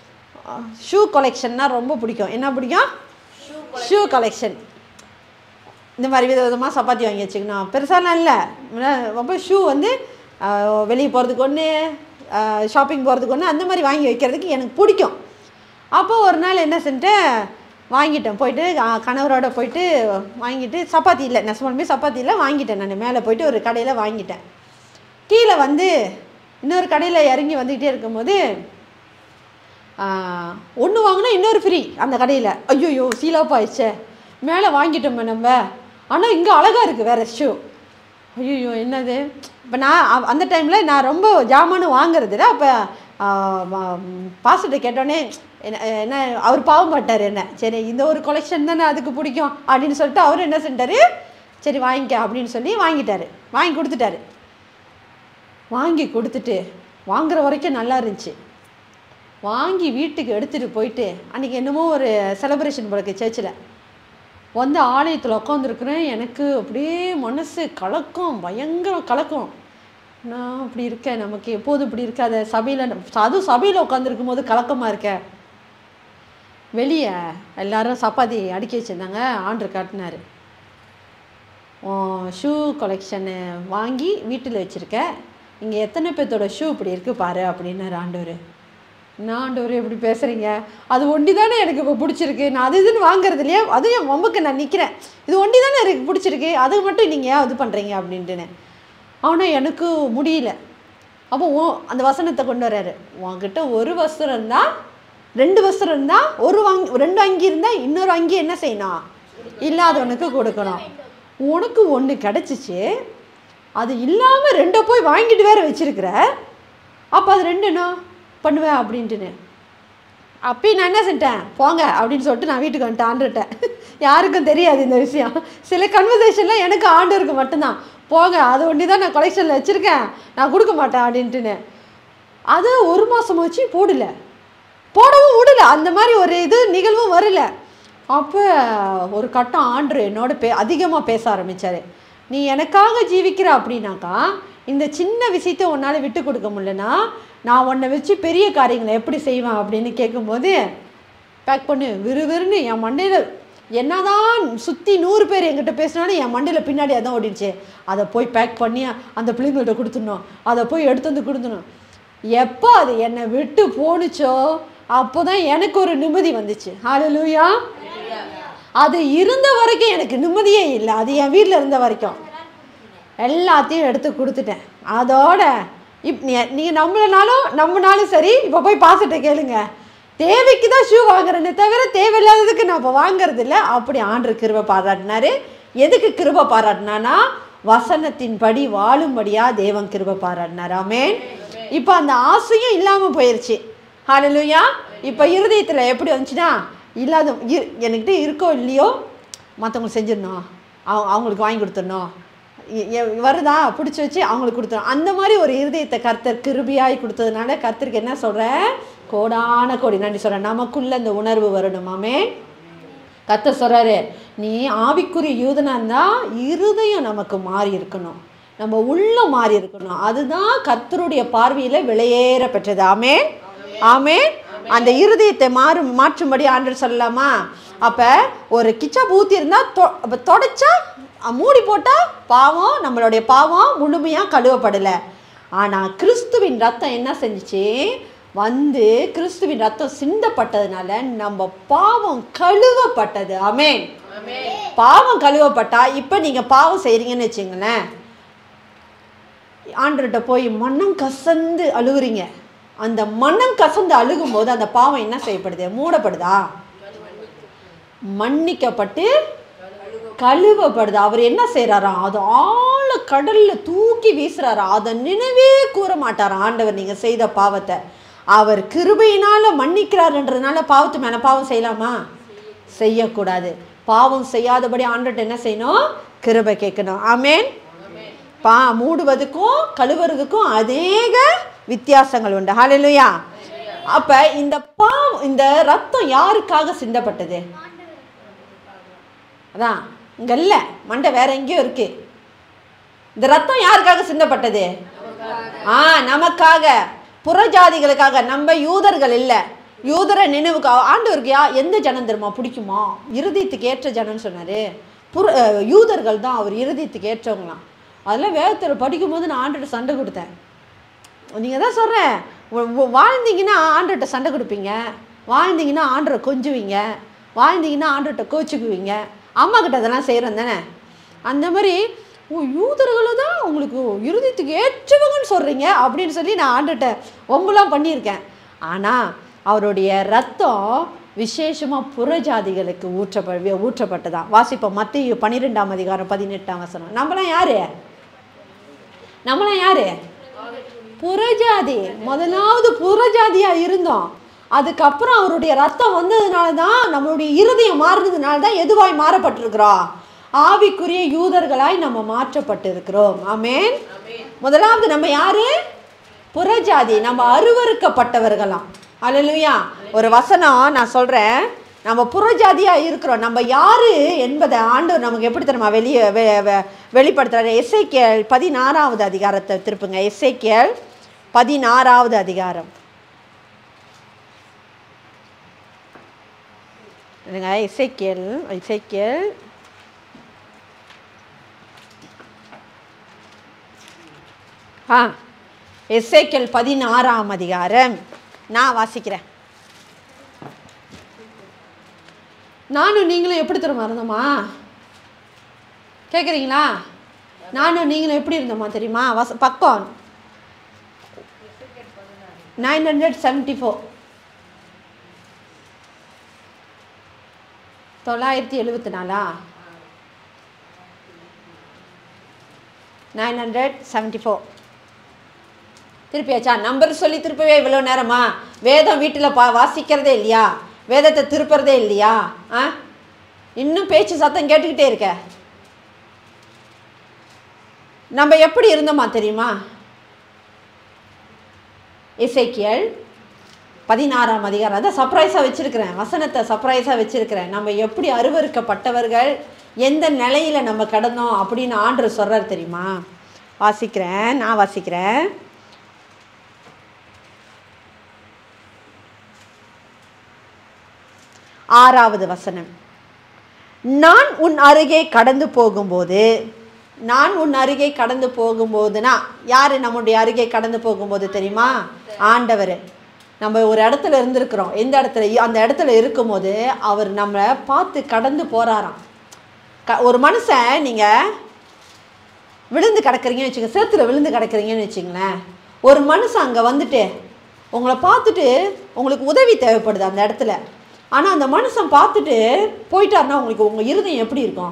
S1: ஷூ கலெக்ஷன்னா ரொம்ப பிடிக்கும் என்ன பிடிக்கும் ஷூ கலெக்ஷன் இந்த மாதிரி வித விதமாக சப்பாத்தி வாங்கி வச்சுக்கணும் பெருசாலாம் இல்லை ரொம்ப ஷூ வந்து வெளியே போகிறதுக்கு ஒன்று ஷாப்பிங் போகிறதுக்கு ஒன்று அந்த மாதிரி வாங்கி வைக்கிறதுக்கு எனக்கு பிடிக்கும் அப்போ ஒரு நாள் என்ன செஞ்சிட்டேன் வாங்கிட்டேன் போயிட்டு ஆ, கணவரோட போயிட்டு வாங்கிட்டு சப்பாத்தி இல்லை நெசமாலுமே சப்பாத்தி இல்லை வாங்கிட்டேன் நான் மேலே போயிட்டு ஒரு கடையில் வாங்கிட்டேன் கீழே வந்து இன்னொரு கடையில் இறங்கி வந்துக்கிட்டே இருக்கும்போது ஒன்று வாங்கினா இன்னொரு ஃப்ரீ அந்த கடையில் ஐயோயோ சீலாப் ஆயிடுச்சே மேலே வாங்கிட்டோமே நம்ம ஆனால் இங்கே அழகாக இருக்குது வேறு ஷூ ஐயோ என்னது இப்போ நான் அ- அந்த டைமில் நான் ரொம்ப ஜாமான் வாங்குறதுல அப்போ பாஸ்டர்கிட்ட கேட்டோன்னே என்ன என்ன அவர் பாவம் பட்டார் என்ன சரி இந்த ஒரு கொலெக்ஷன் தானே அதுக்கு பிடிக்கும் அப்படின்னு சொல்லிட்டு அவர் என்ன செஞ்சாரு சரி வாங்கிக்க அப்படின்னு சொல்லி வாங்கிட்டாரு வாங்கி கொடுத்துட்டாரு வாங்கி கொடுத்துட்டு வாங்குற வரைக்கும் நல்லா இருந்துச்சு வாங்கி வீட்டுக்கு எடுத்துகிட்டு போயிட்டு அன்றைக்கி என்னமோ ஒரு செலிப்ரேஷன் போலக்கு சர்ச்சில் வந்து ஆலயத்தில் உட்காந்துருக்குறேன் எனக்கு அப்படியே மனசு கலக்கம் பயங்கர கலக்கம் நான் இப்படி இருக்கேன் நமக்கு எப்போது இப்படி இருக்காத சபையில் அதுவும் சபையில் உட்காந்துருக்கும் போது கலக்கமாக இருக்கேன் வெளியே எல்லாரும் சப்பாத்தி அடுக்கி வச்சுருந்தாங்க ஆண்டர் காட்டினார் ஷூ கலெக்ஷனு வாங்கி வீட்டில் வச்சுருக்க இங்கே எத்தனை பேர்த்தோட ஷூ இப்படி இருக்குது பாரு அப்படின்னாரு ஆண்டவர் என்ன ஆண்டவர் எப்படி பேசுகிறீங்க அது ஒண்டி தானே எனக்கு இப்போ பிடிச்சிருக்கு நான் அது இதுன்னு வாங்குறது இல்லையா அதுவும் என் மொம்புக்கு நான் நிற்கிறேன் இது ஒண்டி தானே எனக்கு பிடிச்சிருக்கு அது மட்டும் நீங்கள் ஏன் இது பண்ணுறீங்க அப்படின்ட்டுன்னு ஆனால் எனக்கு முடியல அப்போ ஓ அந்த வசனத்தை கொண்டு வர்றாரு உன்கிட்ட ஒரு வஸ்திரம் இருந்தால் ரெண்டு வஸ்திரம் இருந்தால் ஒரு வாங்கி ரெண்டு அங்கி இருந்தால் இன்னொரு அங்கி என்ன செய்யணும் இல்லாதவனுக்கு கொடுக்கணும் உனக்கு ஒன்று கிடச்சிச்சு அது இல்லாமல் ரெண்டை போய் வாங்கிட்டு வேற வச்சிருக்கிற அப்போ அது ரெண்டு என்ன பண்ணுவேன் அப்படின்ட்டுன்னு அப்பயும் நான் என்ன செஞ்சிட்டேன் போங்க அப்படின்னு சொல்லிட்டு நான் வீட்டுக்கு வந்துட்டேன் ஆண்டுட்டேன் யாருக்கும் தெரியாது இந்த விஷயம் சில கன்வர்சேஷன்லாம் எனக்கு ஆண்டருக்கு மட்டும்தான் போங்க அது ஒண்டி தான் நான் கலெக்ஷனில் வச்சுருக்கேன் நான் கொடுக்க மாட்டேன் அப்படின்ட்டுன்னு அது ஒரு மாதம் வச்சு போடல போடவும் விடல அந்த மாதிரி ஒரு இது நிகழ்வும் வரல அப்போ ஒரு கட்டம் ஆண்டு என்னோட பே அதிகமாக பேச ஆரம்பித்தார் நீ எனக்காக ஜீவிக்கிற அப்படின்னாக்கா இந்த சின்ன விஷயத்தை உன்னால் விட்டு கொடுக்க முடியலனா நான் உன்னை வச்சு பெரிய காரியங்களை எப்படி செய்வேன் அப்படின்னு கேட்கும்போது பேக் பண்ணு விறுவிறுன்னு என் மண்டையில் என்னதான் சுற்றி நூறு பேர் என்கிட்ட பேசினாலும் என் மண்டையில் பின்னாடி அதான் ஓடிடுச்சு அதை போய் பேக் பண்ணி அந்த பிள்ளைங்கள்ட்ட கொடுத்துடணும் அதை போய் எடுத்து வந்து கொடுத்துடணும் எப்போ அது என்னை விட்டு போணுச்சோ அப்போ தான் எனக்கு ஒரு நிம்மதி வந்துச்சு ஹalleluya அது இருந்த வரைக்கும் எனக்கு நிம்மதியே இல்லை அது என் வீட்டில் இருந்த வரைக்கும் எல்லாத்தையும் எடுத்து கொடுத்துட்டேன் அதோட இப் நீங்கள் நம்பலனாலும் நம்பினாலும் சரி இப்போ போய் பார்த்துட்டு கேளுங்க தேவைக்கு தான் ஷூ வாங்குறேனே தவிர தேவையில்லாததுக்கு நான் இப்போ வாங்குறது இல்லை அப்படி ஆண்டு கிருபை பாராட்டினாரு எதுக்கு கிருபை பாராட்டினானா வசனத்தின்படி வாழும்படியாக தேவன் கிருபை பாராட்டினார் ஆமென் இப்போ அந்த ஆசையும் இல்லாமல் போயிடுச்சு ஹalleluya இப்போ இருதயத்தில் எப்படி வந்துச்சுன்னா இல்லாத இரு- என்கிட்ட இருக்கோ இல்லையோ மற்றவங்களுக்கு செஞ்சிடணும் அவங்க அவங்களுக்கு வாங்கி கொடுத்துடணும் எ- எ- வருதா பிடிச்சி வச்சு அவங்களுக்கு கொடுத்துரும் அந்த மாதிரி ஒரு இருதயத்தை கர்த்தர் கிருபியாய் கொடுத்ததுனால கர்த்தருக்கு என்ன சொல்கிறேன் கோடான கோடி நன்றி சொல்கிறேன் நமக்குள்ள அந்த உணர்வு வரணுமாமே கர்த்தர் சொல்கிறாரு நீ ஆவிக்குரிய யூதனா இருந்தால் இருதயம் நமக்கு மாறி இருக்கணும் நம்ம உள்ள மாறி இருக்கணும் அதுதான் கர்த்தருடைய பார்வையில் விலையேற பெற்றது ஆமென் ஆமென் அந்த இருதயத்தை மாறும் மாற்றும்படி ஆண்டர் சொல்லலாமா அப்போ ஒரு கிச்சப் ஊற்றி இருந்தால் தொ அப்போ தொடச்சா அஹ், மூடி போட்டால் பாவம் நம்மளுடைய பாவம் முழுமையாக கழுவப்படலை ஆனால் கிறிஸ்துவின் ரத்தம் என்ன செஞ்சுச்சு வந்து கிறிஸ்துவின் ரத்தம் சிந்தப்பட்டதுனால நம்ம பாவம் கழுவப்பட்டது ஆமென் பாவம் கழுவப்பட்டா இப்போ நீங்கள் பாவம் செய்கிறீங்கன்னு வச்சுங்களேன் ஆண்டர்கிட்ட போய் மனம் கசந்து அழுகுறீங்க அந்த மனம் கசந்து அழுகும்போது அந்த பாவம் என்ன செய்யப்படுது மூடப்படுதா மன்னிக்கப்பட்டு கழுவப்படுது அவர் என்ன செய்கிறாராம் அது ஆழ கடல்ல தூக்கி வீசுறாராம் அதை நினைவே கூற மாட்டாராம் ஆண்டவர் நீங்கள் செய்த பாவத்தை அவர் கிருபையினால மன்னிக்கிறாருன்றதுனால பாவத்து மேலே பாவம் செய்யலாமா செய்யக்கூடாது பாவம் செய்யாதபடி ஆண்டர்கிட்ட என்ன செய்யணும் கிருபை கேட்கணும் ஆமென் பா மூடுவதுக்கும் கழுவுறதுக்கும் அநேக வித்தியாசங்கள் உண்டு ஹalleluya அப்ப இந்த பா இந்த ரத்தம் யாருக்காக சிந்தப்பட்டது அதான் இங்க இல்ல மண்டை வேற எங்கேயோ இருக்கு இந்த ரத்தம் யாருக்காக சிந்தப்பட்டது ஆ நமக்காக புறஜாதிகளுக்காக நம்ம யூதர்கள் இல்ல யூதரை நினைவுக்காக ஆண்டவருக்கு யா எந்த ஜனம் தெரியுமா பிடிக்குமா இருதயத்துக்கு ஏற்ற ஜனம்னு சொன்னாரு புற அஹ், யூதர்கள் தான் அவர் இருதயத்துக்கு ஏற்றவங்களாம் அதெல்லாம் வேதத்தில் படிக்கும்போது நான் ஆண்டுகிட்ட சண்டை கொடுத்தேன் நீங்கள் தான் சொல்கிறேன் வாழ்ந்தீங்கன்னா ஆண்டர்கிட்ட சண்டை கொடுப்பீங்க வாழ்ந்தீங்கன்னா ஆண்டரை கொஞ்சுவீங்க வாழ்ந்தீங்கன்னா ஆண்டர்கிட்ட கோச்சுக்குவீங்க அம்மா கிட்ட அதெல்லாம் செய்கிறோம் தானே அந்த மாதிரி ஓ யூதர்களை தான் உங்களுக்கு இருதயத்துக்கு ஏற்றவங்கன்னு சொல்கிறீங்க அப்படின்னு சொல்லி நான் ஆண்டர்கிட்ட ஒம்புலாம் பண்ணியிருக்கேன் ஆனால் அவருடைய ரத்தம் விசேஷமாக புறஜாதிகளுக்கு ஊற்றப்ப ஊற்றப்பட்டதான் வாசிப்போம் மத்திய பன்னிரெண்டாம் அதிகாரம் பதினெட்டாம் வசனம் நம்மளாம் யாரு நம்மளாம் யாரு புறஜாதி முதலாவது புறஜாதியா இருந்தோம் அதுக்கப்புறம் அவருடைய ரத்தம் வந்ததுனால தான் நம்மளுடைய இருதயம் மாறுனதுனால தான் எதுவாய் மாறப்பட்டிருக்கிறோம் ஆவிக்குரிய யூதர்களாய் நம்ம மாற்றப்பட்டிருக்கிறோம் ஆமென் முதலாவது நம்ம யாரு புறஜாதி நம்ம அருவருக்கப்பட்டவர்களாம் அல்லையா ஒரு வசனம் நான் சொல்றேன் நம்ம புறஜாதியா இருக்கிறோம் நம்ம யாரு என்பதை ஆண்டவர் நமக்கு எப்படி தெரியுமா வெளியே வெ- வெ- வெளிப்படுத்துறாரு எஸ்ஐகேல் பதினாறாவது அதிகாரத்தை திருப்புங்க எஸ்ஐகேல் பதினாறாவது அதிகாரம் இல்லைங்க இசைக்கியல் இசைக்கியல் ஆ எஸ்ஐக்கியல் பதினாறாம் அதிகாரம் நான் வாசிக்கிறேன் நானும் நீங்களும் எப்படி தெரியுமா இருந்தோமா கேட்குறீங்களா நானும் நீங்களும் எப்படி இருந்தோமா தெரியுமா வச பக்கம் நைன் ஹண்ட்ரட் செவன்ட்டி ஃபோர் தொள்ளாயிரத்தி எழுபத்தி நாலா நைன் ஹண்ட்ரட் செவன்ட்டி ஃபோர் திருப்பியாச்சா நம்பர் சொல்லி திருப்பவே இவ்வளோ நேரமா வேதம் வீட்டில் பா வாசிக்கிறதே இல்லையா வேதத்தை திருப்புறதே இல்லையா ஆ இன்னும் பேச்சு சத்தம் கேட்டுக்கிட்டே இருக்க நம்ம எப்படி இருந்தோமா தெரியுமா இசைக்கியல் பதினாறாம் அதிகாரம் அதான் சர்ப்ரைஸாக வச்சுருக்கிறேன் வசனத்தை சர்ப்ரைஸாக வச்சுருக்கிறேன் நம்ம எப்படி அருவருக்கப்பட்டவர்கள் எந்த நிலையில் நம்ம கடந்தோம் அப்படின்னு ஆண்டு சொல்கிறார் தெரியுமா வாசிக்கிறேன் நான் வாசிக்கிறேன் ஆறாவது வசனம் நான் உன் அருகே கடந்து போகும்போது நான் உன் அருகே கடந்து போகும்போதுனா யார் நம்முடைய அருகே கடந்து போகும்போது தெரியுமா ஆண்டவர் நம்ம ஒரு இடத்துல இருந்திருக்கிறோம் எந்த இடத்துல அந்த இடத்துல இருக்கும்போது அவர் நம்மளை பார்த்து கடந்து போகிறாராம் க ஒரு மனுஷன் நீங்கள் விழுந்து கிடக்குறீங்கன்னு வச்சுங்க சேத்துல விழுந்து கிடக்குறீங்கன்னு வச்சுங்களேன் ஒரு மனுஷன் அங்கே வந்துட்டு உங்களை பார்த்துட்டு உங்களுக்கு உதவி தேவைப்படுது அந்த இடத்துல ஆனால் அந்த மனுஷன் பார்த்துட்டு போயிட்டாருன்னா உங்களுக்கு உங்கள் இருதயம் எப்படி இருக்கும்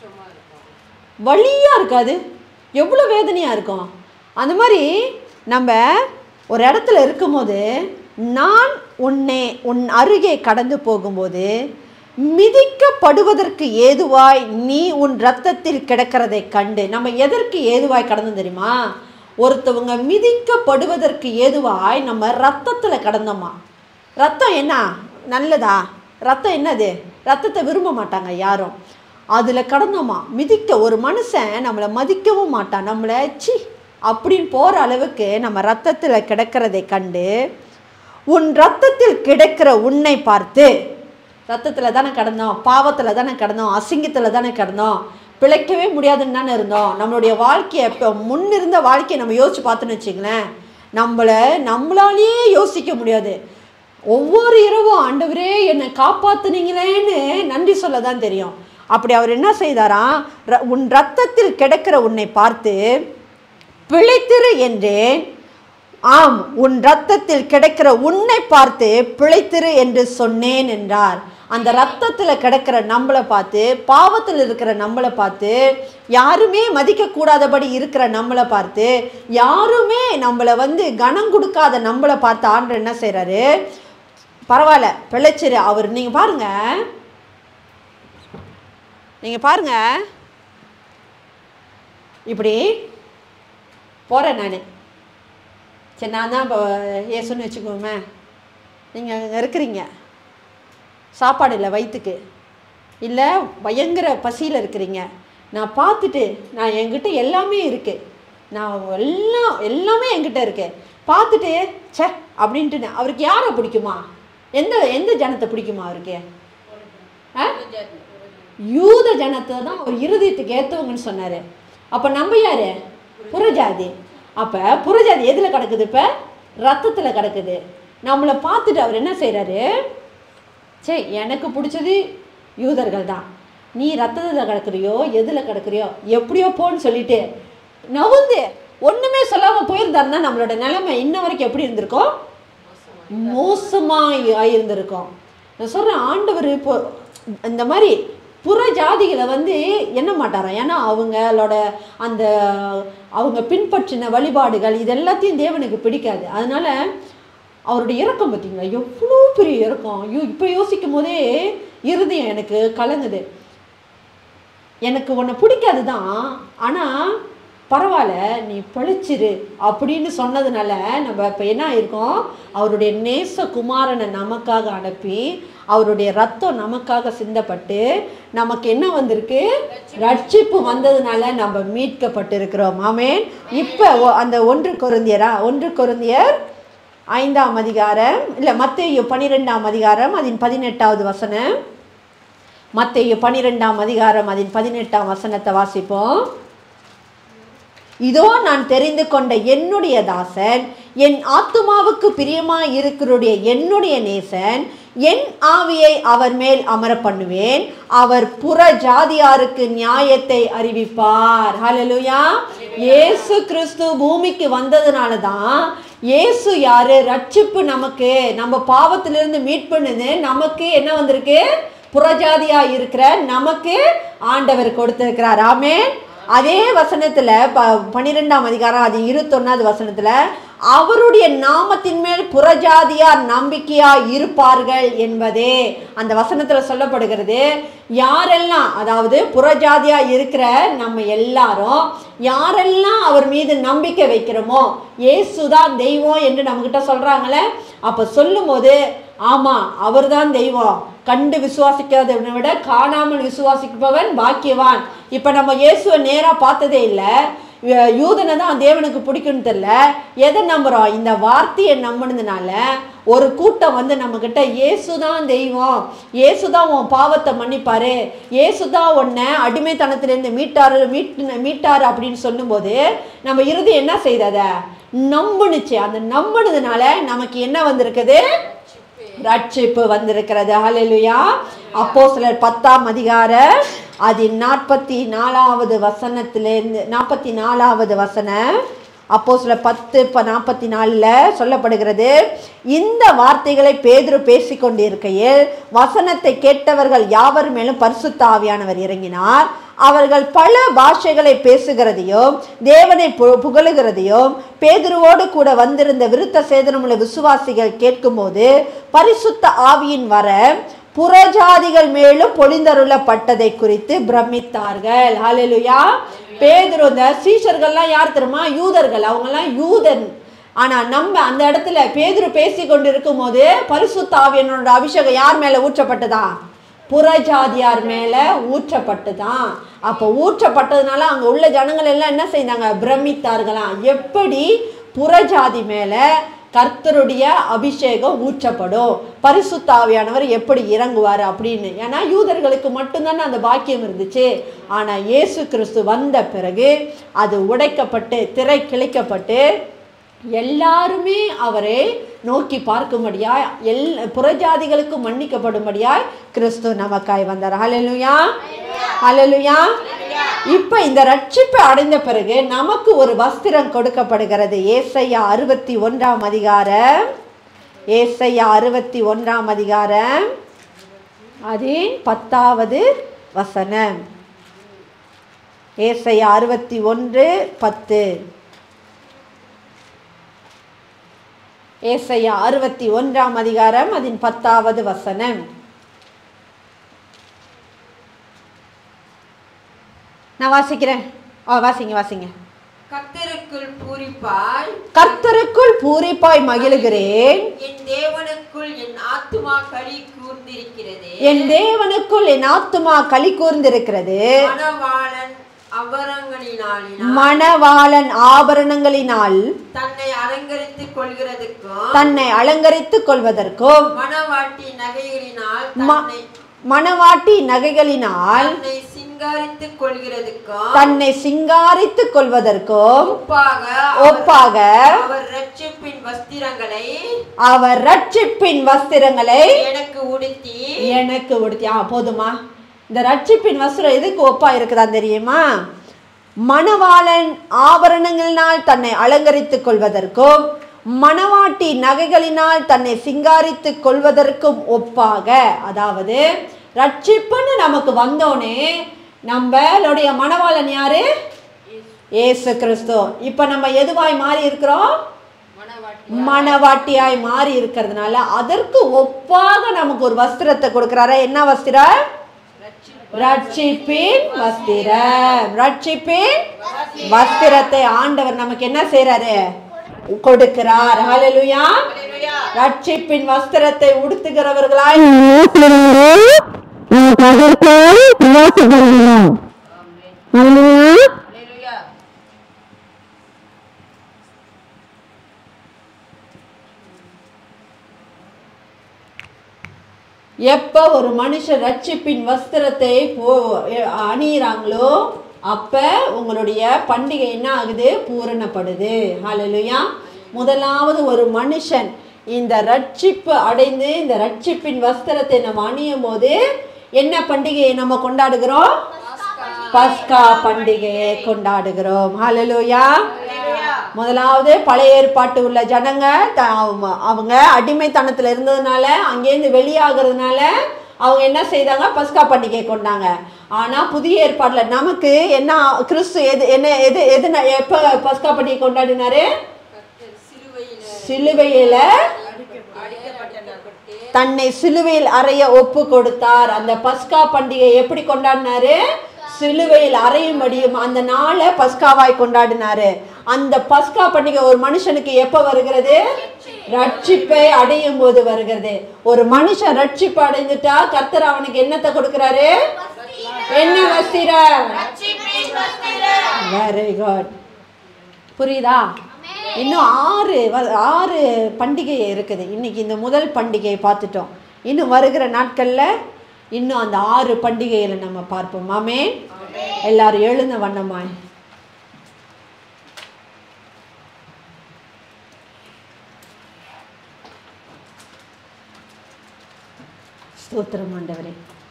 S1: வலியாக இருக்காது எவ்வளோ வேதனையாக இருக்கும் அந்த மாதிரி நம்ம ஒரு இடத்துல இருக்கும்போது நான் உன்னை உன் அருகே கடந்து போகும்போது மிதிக்கப்படுவதற்கு ஏதுவாய் நீ உன் ரத்தத்தில் கிடக்கிறதை கண்டு நம்ம எதற்கு ஏதுவாய் கடந்து தெரியுமா ஒருத்தவங்க மிதிக்கப்படுவதற்கு ஏதுவாய் நம்ம ரத்தத்தில் கடந்தோமா ரத்தம் என்ன நல்லதா ரத்தம் என்னது ரத்தத்தை விரும்ப மாட்டாங்க யாரும் அதில் கடந்தோமா மிதிக்க ஒரு மனுஷன் நம்மளை மதிக்கவும் மாட்டான் நம்மளை சி அப்படின்னு போகிற அளவுக்கு நம்ம ரத்தத்தில் கிடக்கிறதை கண்டு உன் ரத்தத்தில் கிடக்கிற உன்னை பார்த்து ரத்தத்தில் தானே கிடந்தோம் பாவத்தில் தானே கிடந்தோம் அசிங்கத்தில் தானே கிடந்தோம் பிழைக்கவே முடியாதுன்னு தானே இருந்தோம் நம்மளுடைய வாழ்க்கையை இப்போ முன்னிருந்த வாழ்க்கையை நம்ம யோசிச்சு பார்த்தோன்னு வச்சுங்களேன் நம்மளை நம்மளாலேயே யோசிக்க முடியாது ஒவ்வொரு இரவும் ஆண்டவரே என்னை காப்பாத்துனீங்களேன்னு நன்றி சொல்ல தான் தெரியும் அப்படி அவர் என்ன செய்தாராம் ர- உன் ரத்தத்தில் கிடக்கிற உன்னை பார்த்து பிழைத்திரு என்றேன் ஆம் உன் ரத்தத்தில் கிடக்கிற உன்னை பார்த்து பிழைத்திரு என்று சொன்னேன் என்றார் அந்த ரத்தத்தில் கிடக்கிற நம்மளை பார்த்து பாவத்தில் இருக்கிற நம்மளை பார்த்து யாருமே மதிக்கக்கூடாதபடி இருக்கிற நம்மளை பார்த்து யாருமே நம்மளை வந்து கனம் கொடுக்காத நம்மளை பார்த்து ஆண்டு என்ன செய்கிறாரு பரவாயில்ல பிழைச்சிரு அவர் நீங்கள் பாருங்க நீங்கள் பாருங்க இப்படி போகிறேன் நான் சரி நான் தான் இப்போ ஏசுன்னு வச்சுக்கோமே நீங்கள் அங்கே இருக்கிறீங்க சாப்பாடு இல்லை வயிற்றுக்கு இல்லை பயங்கர பசியில் இருக்கிறீங்க நான் பார்த்துட்டு நான் என்கிட்ட எல்லாமே இருக்குது நான் எல்லாம் எல்லாமே என்கிட்ட இருக்கு பார்த்துட்டு ச்சே அப்படின்ட்டு நான்- அவருக்கு யாரை பிடிக்குமா எந்த எந்த ஜனத்தை பிடிக்குமா அவருக்கு ஆ யூத ஜனத்தை தான் அவர் இருதயத்துக்கு ஏற்றவங்கன்னு சொன்னார் அப்போ நம்ம யாரு புறஜாதி அப்போ புறஜாதி எதில் கிடக்குது இப்போ ரத்தத்தில் கிடக்குது நம்மளை பார்த்துட்டு அவர் என்ன செய்கிறாரு சே எனக்கு பிடிச்சது யூதர்கள் தான் நீ ரத்தத்தில் கிடக்குறியோ எதில் கிடக்குறியோ எப்படியோ போன்னு சொல்லிட்டு நவுந்து ஒன்றுமே சொல்லாமல் போயிருந்தாருன்னா நம்மளோட நிலைமை இன்ன வரைக்கும் எப்படி இருந்திருக்கும் மோசமாக ஆயிருந்திருக்கும் நான் சொல்கிறேன் ஆண்டவர் இப்போ இந்த மாதிரி புற ஜாதிகளை வந்து எண்ண மாட்டாராம் ஏன்னா அவங்களோட அந்த அவங்க பின்பற்றின வழிபாடுகள் இது எல்லாத்தையும் தேவனுக்கு பிடிக்காது அதனால அவருடைய இறக்கம் பார்த்தீங்களா எவ்வளோ பெரிய இறக்கம் ஐயோ இப்போ யோசிக்கும் போதே இருதயம் எனக்கு கலங்குது எனக்கு உன்னை பிடிக்காது தான் ஆனால் பரவாயில்ல நீ பழிச்சிரு அப்படின்னு சொன்னதுனால நம்ம இப்போ என்ன ஆயிருக்கோம் அவருடைய நேச குமாரனை நமக்காக அனுப்பி அவருடைய ரத்தம் நமக்காக சிந்தப்பட்டு நமக்கு என்ன வந்திருக்கு ரட்சிப்பு வந்ததுனால நம்ம மீட்கப்பட்டிருக்கிறோம் ஆமென் இப்போ அந்த ஒன்று கொருந்தியரா ஒன்று கொருந்தியர் ஐந்தாம் அதிகாரம் இல்லை மத்தேயு பன்னிரெண்டாம் அதிகாரம் அதன் பதினெட்டாவது வசனம் மத்தேயு பன்னிரெண்டாம் அதிகாரம் அதன் பதினெட்டாம் வசனத்தை வாசிப்போம் இதோ நான் தெரிந்து கொண்ட என்னுடைய தாசன் என் ஆத்துமாவுக்கு பிரியமாய் இருக்கிறுடைய என்னுடைய நேசன் என் ஆவியை அவர் மேல் அமர பண்ணுவேன் அவர் புற ஜாதியாருக்கு நியாயத்தை அறிவிப்பார் ஹalleluya இயேசு கிறிஸ்து பூமிக்கு வந்ததுனால தான் இயேசு யாரு ரட்சிப்பு நமக்கு நம்ம பாவத்திலிருந்து மீட் பண்ணுது நமக்கு என்ன வந்திருக்கு புறஜாதியா இருக்கிற நமக்கு ஆண்டவர் கொடுத்திருக்கிறார் ஆமென் அதே வசனத்துல ப பன்னிரெண்டாம் அதிகாரம் அது இருபத்தொன்னாவது வசனத்துல அவருடைய நாமத்தின் மேல் புறஜாதியார் நம்பிக்கையா இருப்பார்கள் என்பதே அந்த வசனத்துல சொல்லப்படுகிறது யாரெல்லாம் அதாவது புறஜாதியா இருக்கிற நம்ம எல்லாரும் யாரெல்லாம் அவர் மீது நம்பிக்கை வைக்கிறோமோ இயேசுதான் தெய்வம் என்று நம்மகிட்ட சொல்றாங்களே அப்ப சொல்லும்போது ஆமா அவர்தான் தெய்வம் கண்டு விசுவாசிக்காதவனை விட காணாமல் விசுவாசிப்பவன் பாக்கியவான் இப்ப நம்ம இயேசுவை நேரா பார்த்ததே இல்லை யூதனை தான் தேவனுக்கு பிடிக்கும்னு தெரியல எதை நம்புறோம் இந்த வார்த்தையை நம்பினதுனால ஒரு கூட்டம் வந்து நம்ம கிட்ட இயேசுதான் தெய்வம் இயேசுதான் உன் பாவத்தை மன்னிப்பாரு இயேசுதான் உன்னை அடிமைத்தனத்திலிருந்து மீட்டாரு மீட் மீட்டாரு அப்படின்னு சொல்லும்போது நம்ம இறுதி என்ன செய்தத நம்புனுச்சு அந்த நம்புனதுனால நமக்கு என்ன வந்திருக்குது ரட்சிப்பு வந்திருக்கிறது ஹalleluya அப்போ சிலர் பத்தாம் அதிகார அதில் நாற்பத்தி நாலாவது வசனத்திலிருந்து நாற்பத்தி நாலாவது வசனம் அப்போ சில பத்து இப்போ நாற்பத்தி நாலில் சொல்லப்படுகிறது இந்த வார்த்தைகளை பேதுரு பேசிக்கொண்டிருக்கையில் வசனத்தை கேட்டவர்கள் யாவர் மேலும் பரிசுத்த ஆவியானவர் இறங்கினார் அவர்கள் பல பாஷைகளை பேசுகிறதையும் தேவனை பு- புகழுகிறதையும் பேதுருவோடு கூட வந்திருந்த விருத்த சேதனமுள்ள விசுவாசிகள் கேட்கும்போது பரிசுத்த ஆவியின் வர புறஜாதிகள் மேலும் பொழிந்தருளப்பட்டதை குறித்து பிரமித்தார்கள் ஹalleluya பேதுரு இந்த சீஷர்கள்லாம் யார் தெரியுமா யூதர்கள் அவங்கெல்லாம் யூதன் ஆனா நம்ம அந்த இடத்துல பேதுரு பேசி கொண்டு இருக்கும்போது பரிசுத்த ஆவியனோட அபிஷேகம் யார் மேல ஊற்றப்பட்டதா புறஜாதியார் மேல ஊற்றப்பட்டுதான் அப்போ ஊற்றப்பட்டதுனால அங்க உள்ள ஜனங்கள் எல்லாம் என்ன செய்தாங்க பிரமித்தார்களாம் எப்படி புறஜாதி மேல கர்த்தருடைய அபிஷேகம் ஊற்றப்படும் பரிசுத்த ஆவியானவர் எப்படி இறங்குவார் அப்படின்னு ஏன்னா யூதர்களுக்கு மட்டும்தானே அந்த பாக்கியம் இருந்துச்சு ஆனா இயேசு கிறிஸ்து வந்த பிறகு அது உடைக்கப்பட்டு திரை கிழிக்கப்பட்டு எல்லாருமே அவரை நோக்கி பார்க்கும்படியாய் எல் புறஜாதிகளுக்கு மன்னிக்கப்படும்படியாய் கிறிஸ்து நமக்காய் வந்தார் ஹalleluya ஹalleluya இப்போ இந்த ரட்சிப்பை அடைந்த பிறகு நமக்கு ஒரு வஸ்திரம் கொடுக்கப்படுகிறது ஏசையா அறுபத்தி ஒன்றாம் அதிகாரம் ஏசையா அறுபத்தி ஒன்றாம் அதிகாரம் அதின் பத்தாவது வசனம் ஏசையா அறுபத்தி ஒன்று பத்து ஏசையா அறுபத்தி ஒன்றாம் அதிகாரம் அதன் பத்தாவது வசனம் நான் வாசிக்கிறேன் ஆ வாசிங்க வாசிங்க
S2: கர்த்தருக்குள் பூரிப்பாய்
S1: கர்த்தருக்குள் பூரிப்பாய் மகிழுகிறேன்
S2: என் தேவனுக்குள் என் ஆத்துமா களி கூர்ந்திருக்கிறது
S1: என் தேவனுக்குள் என் ஆத்துமா களி கூர்ந்திருக்கிறது
S2: மணவாளன் அவரங்களினாலினால்
S1: மணவாளன் ஆபரணங்களினால்
S2: தன்னை அலங்கரித்துக் கொள்கிறதுக்கும்
S1: தன்னை அலங்கரித்துக் கொள்வதற்கும்
S2: மணவாட்டி நகைகளினால்
S1: ம-
S2: தன்னை
S1: மணவாட்டி நகைகளினால்
S2: தன்னை சிங்காரித்துக் கொள்கிறதுக்கும்
S1: தன்னை சிங்காரித்துக் கொள்வதற்கும்
S2: ஒப்பாக
S1: ஒப்பாக
S2: அவர் ரட்சிப்பின் வஸ்திரங்களை
S1: அவர் ரட்சிப்பின் வஸ்திரங்களை
S2: எனக்கு உடுத்தி
S1: எனக்கு உடுத்தி ஆ போதுமா இந்த ரட்சிப்பின் வஸ்திரம் எதுக்கு ஒப்பா இருக்குதா தெரியுமா மணவாளன் ஆபரணங்களினால் தன்னை அலங்கரித்துக் கொள்வதற்கும் மணவாட்டி நகைகளினால் தன்னை சிங்காரித்துக் கொள்வதற்கும் ஒப்பாக அதாவது ரட்சிப்புன்னு நமக்கு வந்தோனே நம்மளுடைய மணவாளன் யாரு ஏசு கிறிஸ்து இப்ப நம்ம எதுவாய் மாறி இருக்கிறோம் மணவாட்டியாய் மாறி இருக்கிறதுனால அதற்கு ஒப்பாக நமக்கு ஒரு வஸ்திரத்தை கொடுக்கிறாரா என்ன வஸ்திரம் ரட்சிப்பின் வஸ்திரம் ரட்சிப்பின் வஸ்திரத்தை ஆண்டவர் நமக்கு என்ன செய்றாரு கொடுக்கிறார் ஹalleluya ரட்சிப்பின் வஸ்திரத்தை உடுத்துகிறவர்களாய் எப்ப ஒரு மனுஷன் ரட்சிப்பின் வஸ்திரத்தை போ அணியிறாங்களோ அப்ப உங்களுடைய பண்டிகை என்ன ஆகுது பூரணப்படுது ஹalleluya முதலாவது ஒரு மனுஷன் இந்த ரட்சிப்பு அடைந்து இந்த ரட்சிப்பின் வஸ்திரத்தை நம்ம அணியும் போது என்ன பண்டிகையை நம்ம கொண்டாடுகிறோம் பஸ்கா பண்டிகையை கொண்டாடுகிறோம் ஹalleluya முதலாவது பழைய ஏற்பாட்டு உள்ள ஜனங்க த- அவங்க- அவங்க அடிமைத்தனத்துல இருந்ததுனால அங்கேருந்து வெளியாகிறதுனால அவங்க என்ன செய்தாங்க பஸ்கா பண்டிகை கொண்டாங்க ஆனா புதிய ஏற்பாடுல நமக்கு என்ன கிறிஸ்து எது என்ன எது எது ந- எப்ப பஸ்கா பண்டிகை கொண்டாடினாரு சிலுவையில தன்னை சிலுவையில் அறைய ஒப்பு கொடுத்தார் அந்த பஸ்கா பண்டிகை எப்படி கொண்டாடினாரு சிலுவையில் அறையும்படியும் அந்த நாளை பஸ்காவாய் கொண்டாடினாரு அந்த பஸ்கா பண்டிகை ஒரு மனுஷனுக்கு எப்ப வருகிறது ரட்சிப்பை அடையும் போது வருகிறது ஒரு மனுஷன் ரட்சிப்பு அடைந்துட்டா கர்த்தர் அவனுக்கு என்னத்தை கொடுக்கிறாரு என்ன வஸ்திரம் வெரி குட் புரியுதா இன்னும் ஆறு வ- ஆறு பண்டிகை இருக்குது இன்னைக்கு இந்த முதல் பண்டிகையை பார்த்துட்டோம் இன்னும் வருகிற நாட்கள்ல இன்னும் அந்த ஆறு பண்டிகைகளை நம்ம பார்ப்போம் ஆமே எல்லாரும் எழுந்த வண்ணமாய் ஸ்தோத்திரம் ஆண்டவரே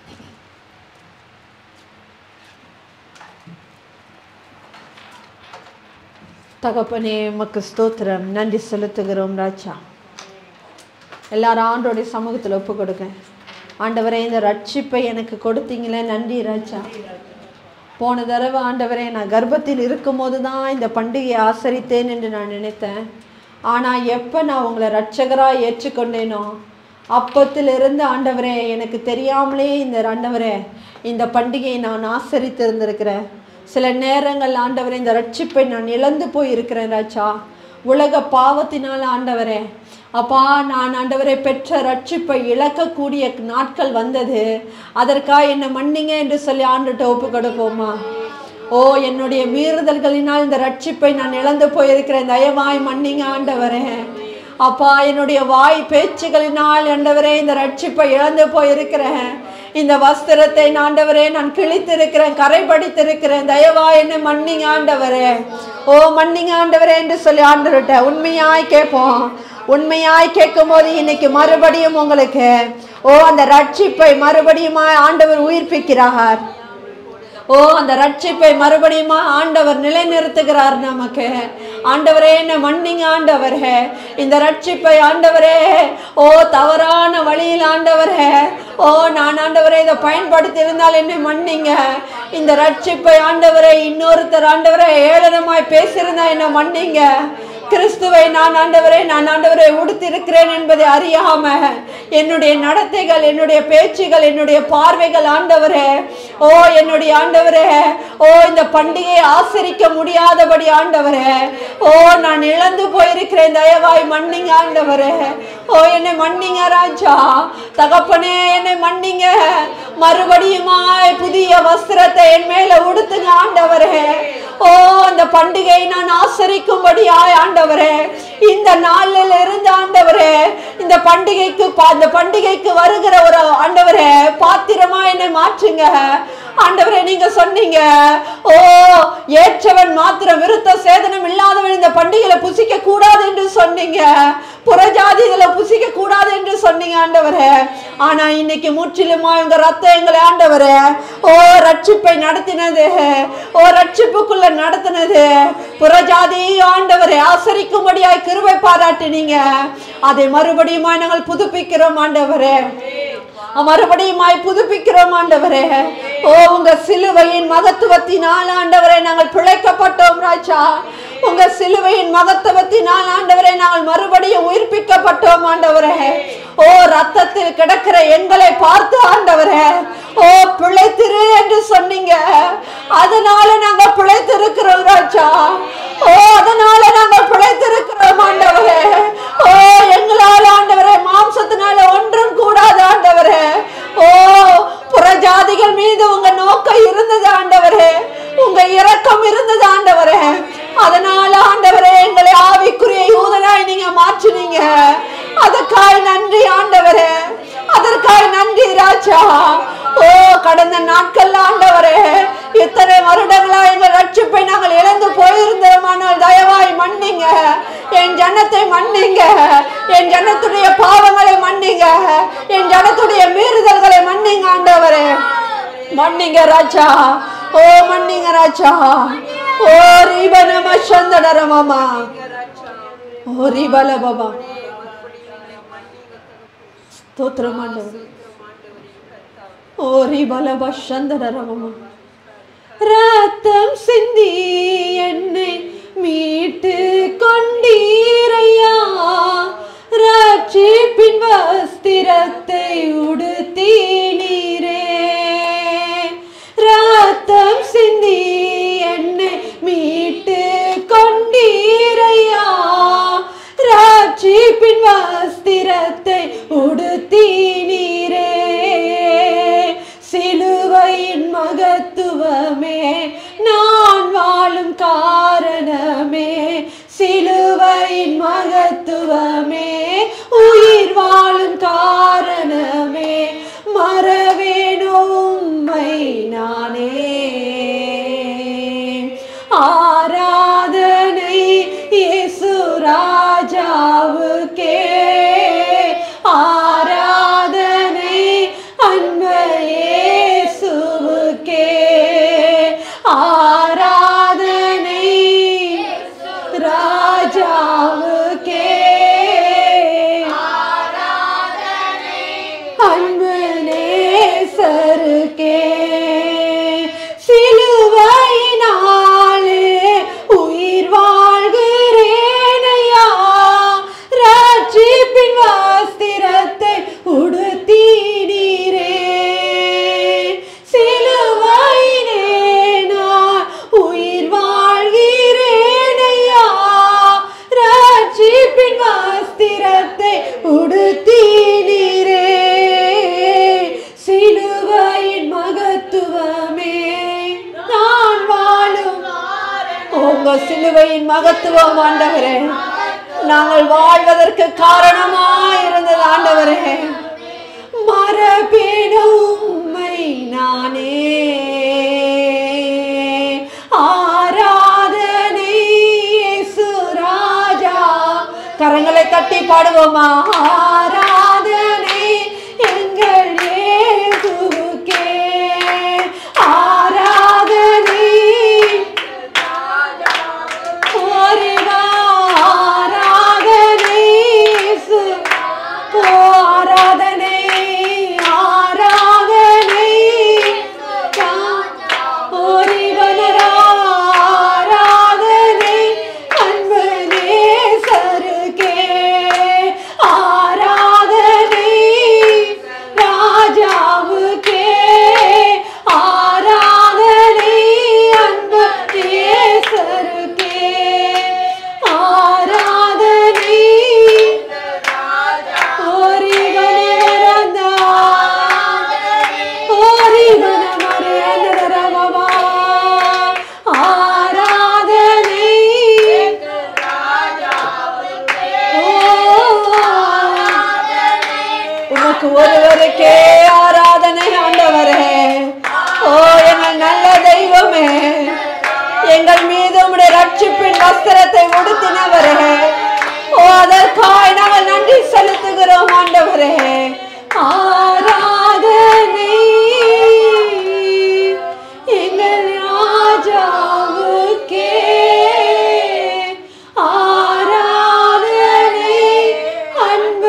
S1: தகப்பனே உமக்கு ஸ்தோத்திரம் நன்றி செலுத்துகிறோம் ராஜா எல்லாரும் ஆண்டோடைய சமூகத்தில் ஒப்பு கொடுங்க ஆண்டவரே இந்த ரட்சிப்பை எனக்கு கொடுத்தீங்களே நன்றி ராஜா போன தடவை ஆண்டவரே நான் கர்ப்பத்தில் இருக்கும்போது தான் இந்த பண்டிகையை ஆசரித்தேன் என்று நான் நினைத்தேன் ஆனால் எப்போ நான் உங்களை ரட்சகராக ஏற்றுக்கொண்டேனோ அப்பத்திலிருந்து ஆண்டவரே எனக்கு தெரியாமலே இந்த ஆண்டவரே இந்த பண்டிகையை நான் ஆசரித்து இருந்திருக்கிறேன் சில நேரங்கள் ஆண்டவரே இந்த ரட்சிப்பை நான் இழந்து போய் இருக்கிறேன் ராஜா உலக பாவத்தினால் ஆண்டவரே அப்பா நான் ஆண்டவரை பெற்ற ரட்சிப்பை இழக்கக்கூடிய நாட்கள் வந்தது அதற்காக என்னை மன்னிங்க என்று சொல்லி ஆண்டுகிட்ட ஒப்பு கொடுப்போமா ஓ என்னுடைய மீறுதல்களினால் இந்த ரட்சிப்பை நான் இழந்து போயிருக்கிறேன் தயவாய் மன்னிங்க ஆண்டவரே அப்பா என்னுடைய வாய் பேச்சுகளினால் ஆண்டவரே இந்த ரட்சிப்பை இழந்து போயிருக்கிறேன் இந்த வஸ்திரத்தை ஆண்டவரே நான் கிழித்திருக்கிறேன் கரைபடித்திருக்கிறேன் தயவா என்னை மன்னிங்க ஆண்டவரே ஓ மன்னிங்க ஆண்டவரே என்று சொல்லி ஆண்டவர்கிட்ட உண்மையாய் கேட்போம் உண்மையாய் கேட்கும் போது இன்னைக்கு மறுபடியும் உங்களுக்கு ஓ அந்த ரட்சிப்பை மறுபடியும் ஆண்டவர் உயிர்ப்பிக்கிறார் ஓ அந்த ரட்சிப்பை மறுபடியுமா ஆண்டவர் நிலைநிறுத்துகிறார் நமக்கு ஆண்டவரே என்ன மன்னிங்க ஆண்டவரே இந்த ரட்சிப்பை ஆண்டவரே ஓ தவறான வழியில் ஆண்டவரே ஓ நான் ஆண்டவரே இதை பயன்படுத்தி இருந்தால் என்னை மன்னிங்க இந்த ரட்சிப்பை ஆண்டவரே இன்னொருத்தர் ஆண்டவரே ஏளனமாய் பேசியிருந்தா என்ன மன்னிங்க கிறிஸ்துவை நான் ஆண்டவரே நான் ஆண்டவரை உடுத்திருக்கிறேன் என்பதை அறியாம என்னுடைய நடத்தைகள் என்னுடைய பேச்சுகள் என்னுடைய பார்வைகள் ஆண்டவரே ஓ என்னுடைய ஆண்டவரே ஓ இந்த பண்டிகையை ஆசரிக்க முடியாதபடி ஆண்டவரே ஓ நான் இழந்து போயிருக்கிறேன் தயவாய் மன்னிங்க ஆண்டவரே ஓ என்னை மன்னிங்க ராஜா தகப்பனே என்னை மன்னிங்க மறுபடியுமாய் புதிய வஸ்திரத்தை என் மேல உடுத்துங்க ஆண்டவரே ஓ அந்த பண்டிகையை நான் ஆசரிக்கும்படியாய் ஆண்டவரே இந்த நாளில் இருந்து ஆண்டவரே இந்த பண்டிகைக்கு பா- இந்த பண்டிகைக்கு வருகிற ஒரு ஆண்டவரே பாத்திரமா என்னை மாற்றுங்க ஆண்டவரே நீங்க சொன்னீங்க ஓ ஏற்றவன் மாத்திரம் விருத்த சேதனம் இல்லாதவன் இந்த பண்டிகையில புசிக்க கூடாது என்று சொன்னீங்க புறஜாதிகளை புசிக்க கூடாது என்று சொன்னீங்க ஆண்டவரே ஆனா இன்னைக்கு முற்றிலுமா உங்க ரத்தம் எங்களை ஆண்டவரே ஓ ரட்சிப்பை நடத்தினது ஓ ரட்சிப்புக்குள்ள நடத்தினது புறஜாதி ஆண்டவரே ஆசரிக்கும்படியாய் கிருபை பாராட்டினீங்க அதை மறுபடியும் நாங்கள் புதுப்பிக்கிறோம் ஆண்டவரே மறுபடியுமாய் புதுப்பிக்கிறோம் ஆண்டவரே ஓ உங்க சிலுவையின் மகத்துவத்தினால் ஆண்டவரே நாங்கள் பிழைக்கப்பட்டோம் ராஜா உங்க சிலுவையின் மகத்துவத்தினால் ஆண்டவரே நாங்கள் மறுபடியும் உயிர்ப்பிக்கப்பட்டோம் ஆண்டவரே ஓ ரத்தத்தில் கிடக்கிற எங்களை பார்த்து ஆண்டவரே ஓ பிழைத்திரு என்று சொன்னீங்க அதனால நாங்க பிழைத்திருக்கிறோம் ராஜா ஓ அதனால நாங்க பிழைத்திருக்கிறோம் ஆண்டவரே ஓ எங்களால் ஆண்டவரே மாம்சத்தினால ஒன்றும் கூடாது ஆண்டவரே ஓ புறஜாதிகள் மீது உங்க நோக்கம் இருந்தது ஆண்டவரே உங்க இரக்கம் இருந்தது ஆண்டவரே அதனால ஆண்டவரே எங்களை ஆவிக்குரிய யூதனாய் நீங்க மாற்றினீங்க அதற்காய் நன்றி ஆண்டவரே அதற்காய் நன்றி ராஜா ஓ கடந்த நாட்கள் ஆண்டவரே இத்தனை வருடங்களா எங்கள் ரட்சிப்பை நாங்கள் இழந்து போயிருந்தோமானால் தயவாய் மன்னிங்க என் ஜனத்தை மன்னிங்க என் ஜனத்துடைய பாவங்களை மன்னிங்க என் ஜனத்துடைய மீறுதல்களை மன்னிங்க ஆண்டவரே மன்னிங்க ராஜா ஓ மன்னிங்க ராஜா ஓ ரீபனம சந்தடரமாமா ஓ ரீபல பாபா ஸ்தோத்திரம் ஆண்டவர் ஓ ரீபல பஷந்தடரமாமா ரத்தம் சிந்தி என்னை மீட்டு கொண்டீரையா ரட்சிப்பின் வஸ்திரத்தை உடுத்தீனீரே ரத்தம் சிந்தி என்னை மீட்டு கொண்டீரையா ரட்சிப்பின் வஸ்திரத்தை உடுத்தீனீரே சிலுவையின் மகத்துவமே நான் வாழும் காரணமே சிலுவையின் மகத்துவமே உயிர் வாழும் காரணமே மறவேனோ உம்மை நானே ஆராதனை இயேசு ராஜாவுக்கே ஆராதனை அன்பு இயேசுவுக்கே ஆராதனை ராஜாவுக்கே அன்பு நேசருக்கே சிலுவையினாலே உயிர் வாழ்கிறேனையா ராட்சிப்பின் வஸ்திரத்தை உடுத்தீனீரே சிலுவையினே நான் உயிர் வாழ்கிறேனையா ராட்சிப்பின் வஸ்திரத்தை உடுத்தீனீரே சிலுவையின் மகத்துவமே நான் வாழும் உங்க சிலுவையின் மகத்துவம் ஆண்டவரே நாங்கள் வாழ்வதற்கு காரணமாய் இருந்தது ஆண்டவரே மரபேனும் உம்மை நானே ஆராதனை இயேசு ராஜா கரங்களை தட்டி பாடுவோமா ஆராதனை எங்கள் இயேசுவுக்கே ஆராதனை ஓரிவா ஆராதனை இயேசு ஓ ஆராதனை ஆராதனை ஓரிவனரா ஆராதனை அன்பு நேசருக்கே ஆராதனை ராஜாவுக்கே ஆராதனை அன்பு நேசருக்கே ஆராதனை ஓரிவனே வரந்தா ஓரிவன மரியனரவவா ஆராதனை உமக்கு ஒருவருக்கே ஆராதனை ஆண்டவரே ஓ எங்கள் நல்ல தெய்வமே எங்கள் மீது உம்முடைய ரட்சிப்பின் வஸ்திரத்தை உடுத்தினவரே ஓ அதற்காய் நாங்கள் நன்றி செலுத்துகிறோம் ஆண்டவரே ஆராதனை எங்கள் ராஜாவுக்கே ஆராதனை அன்பு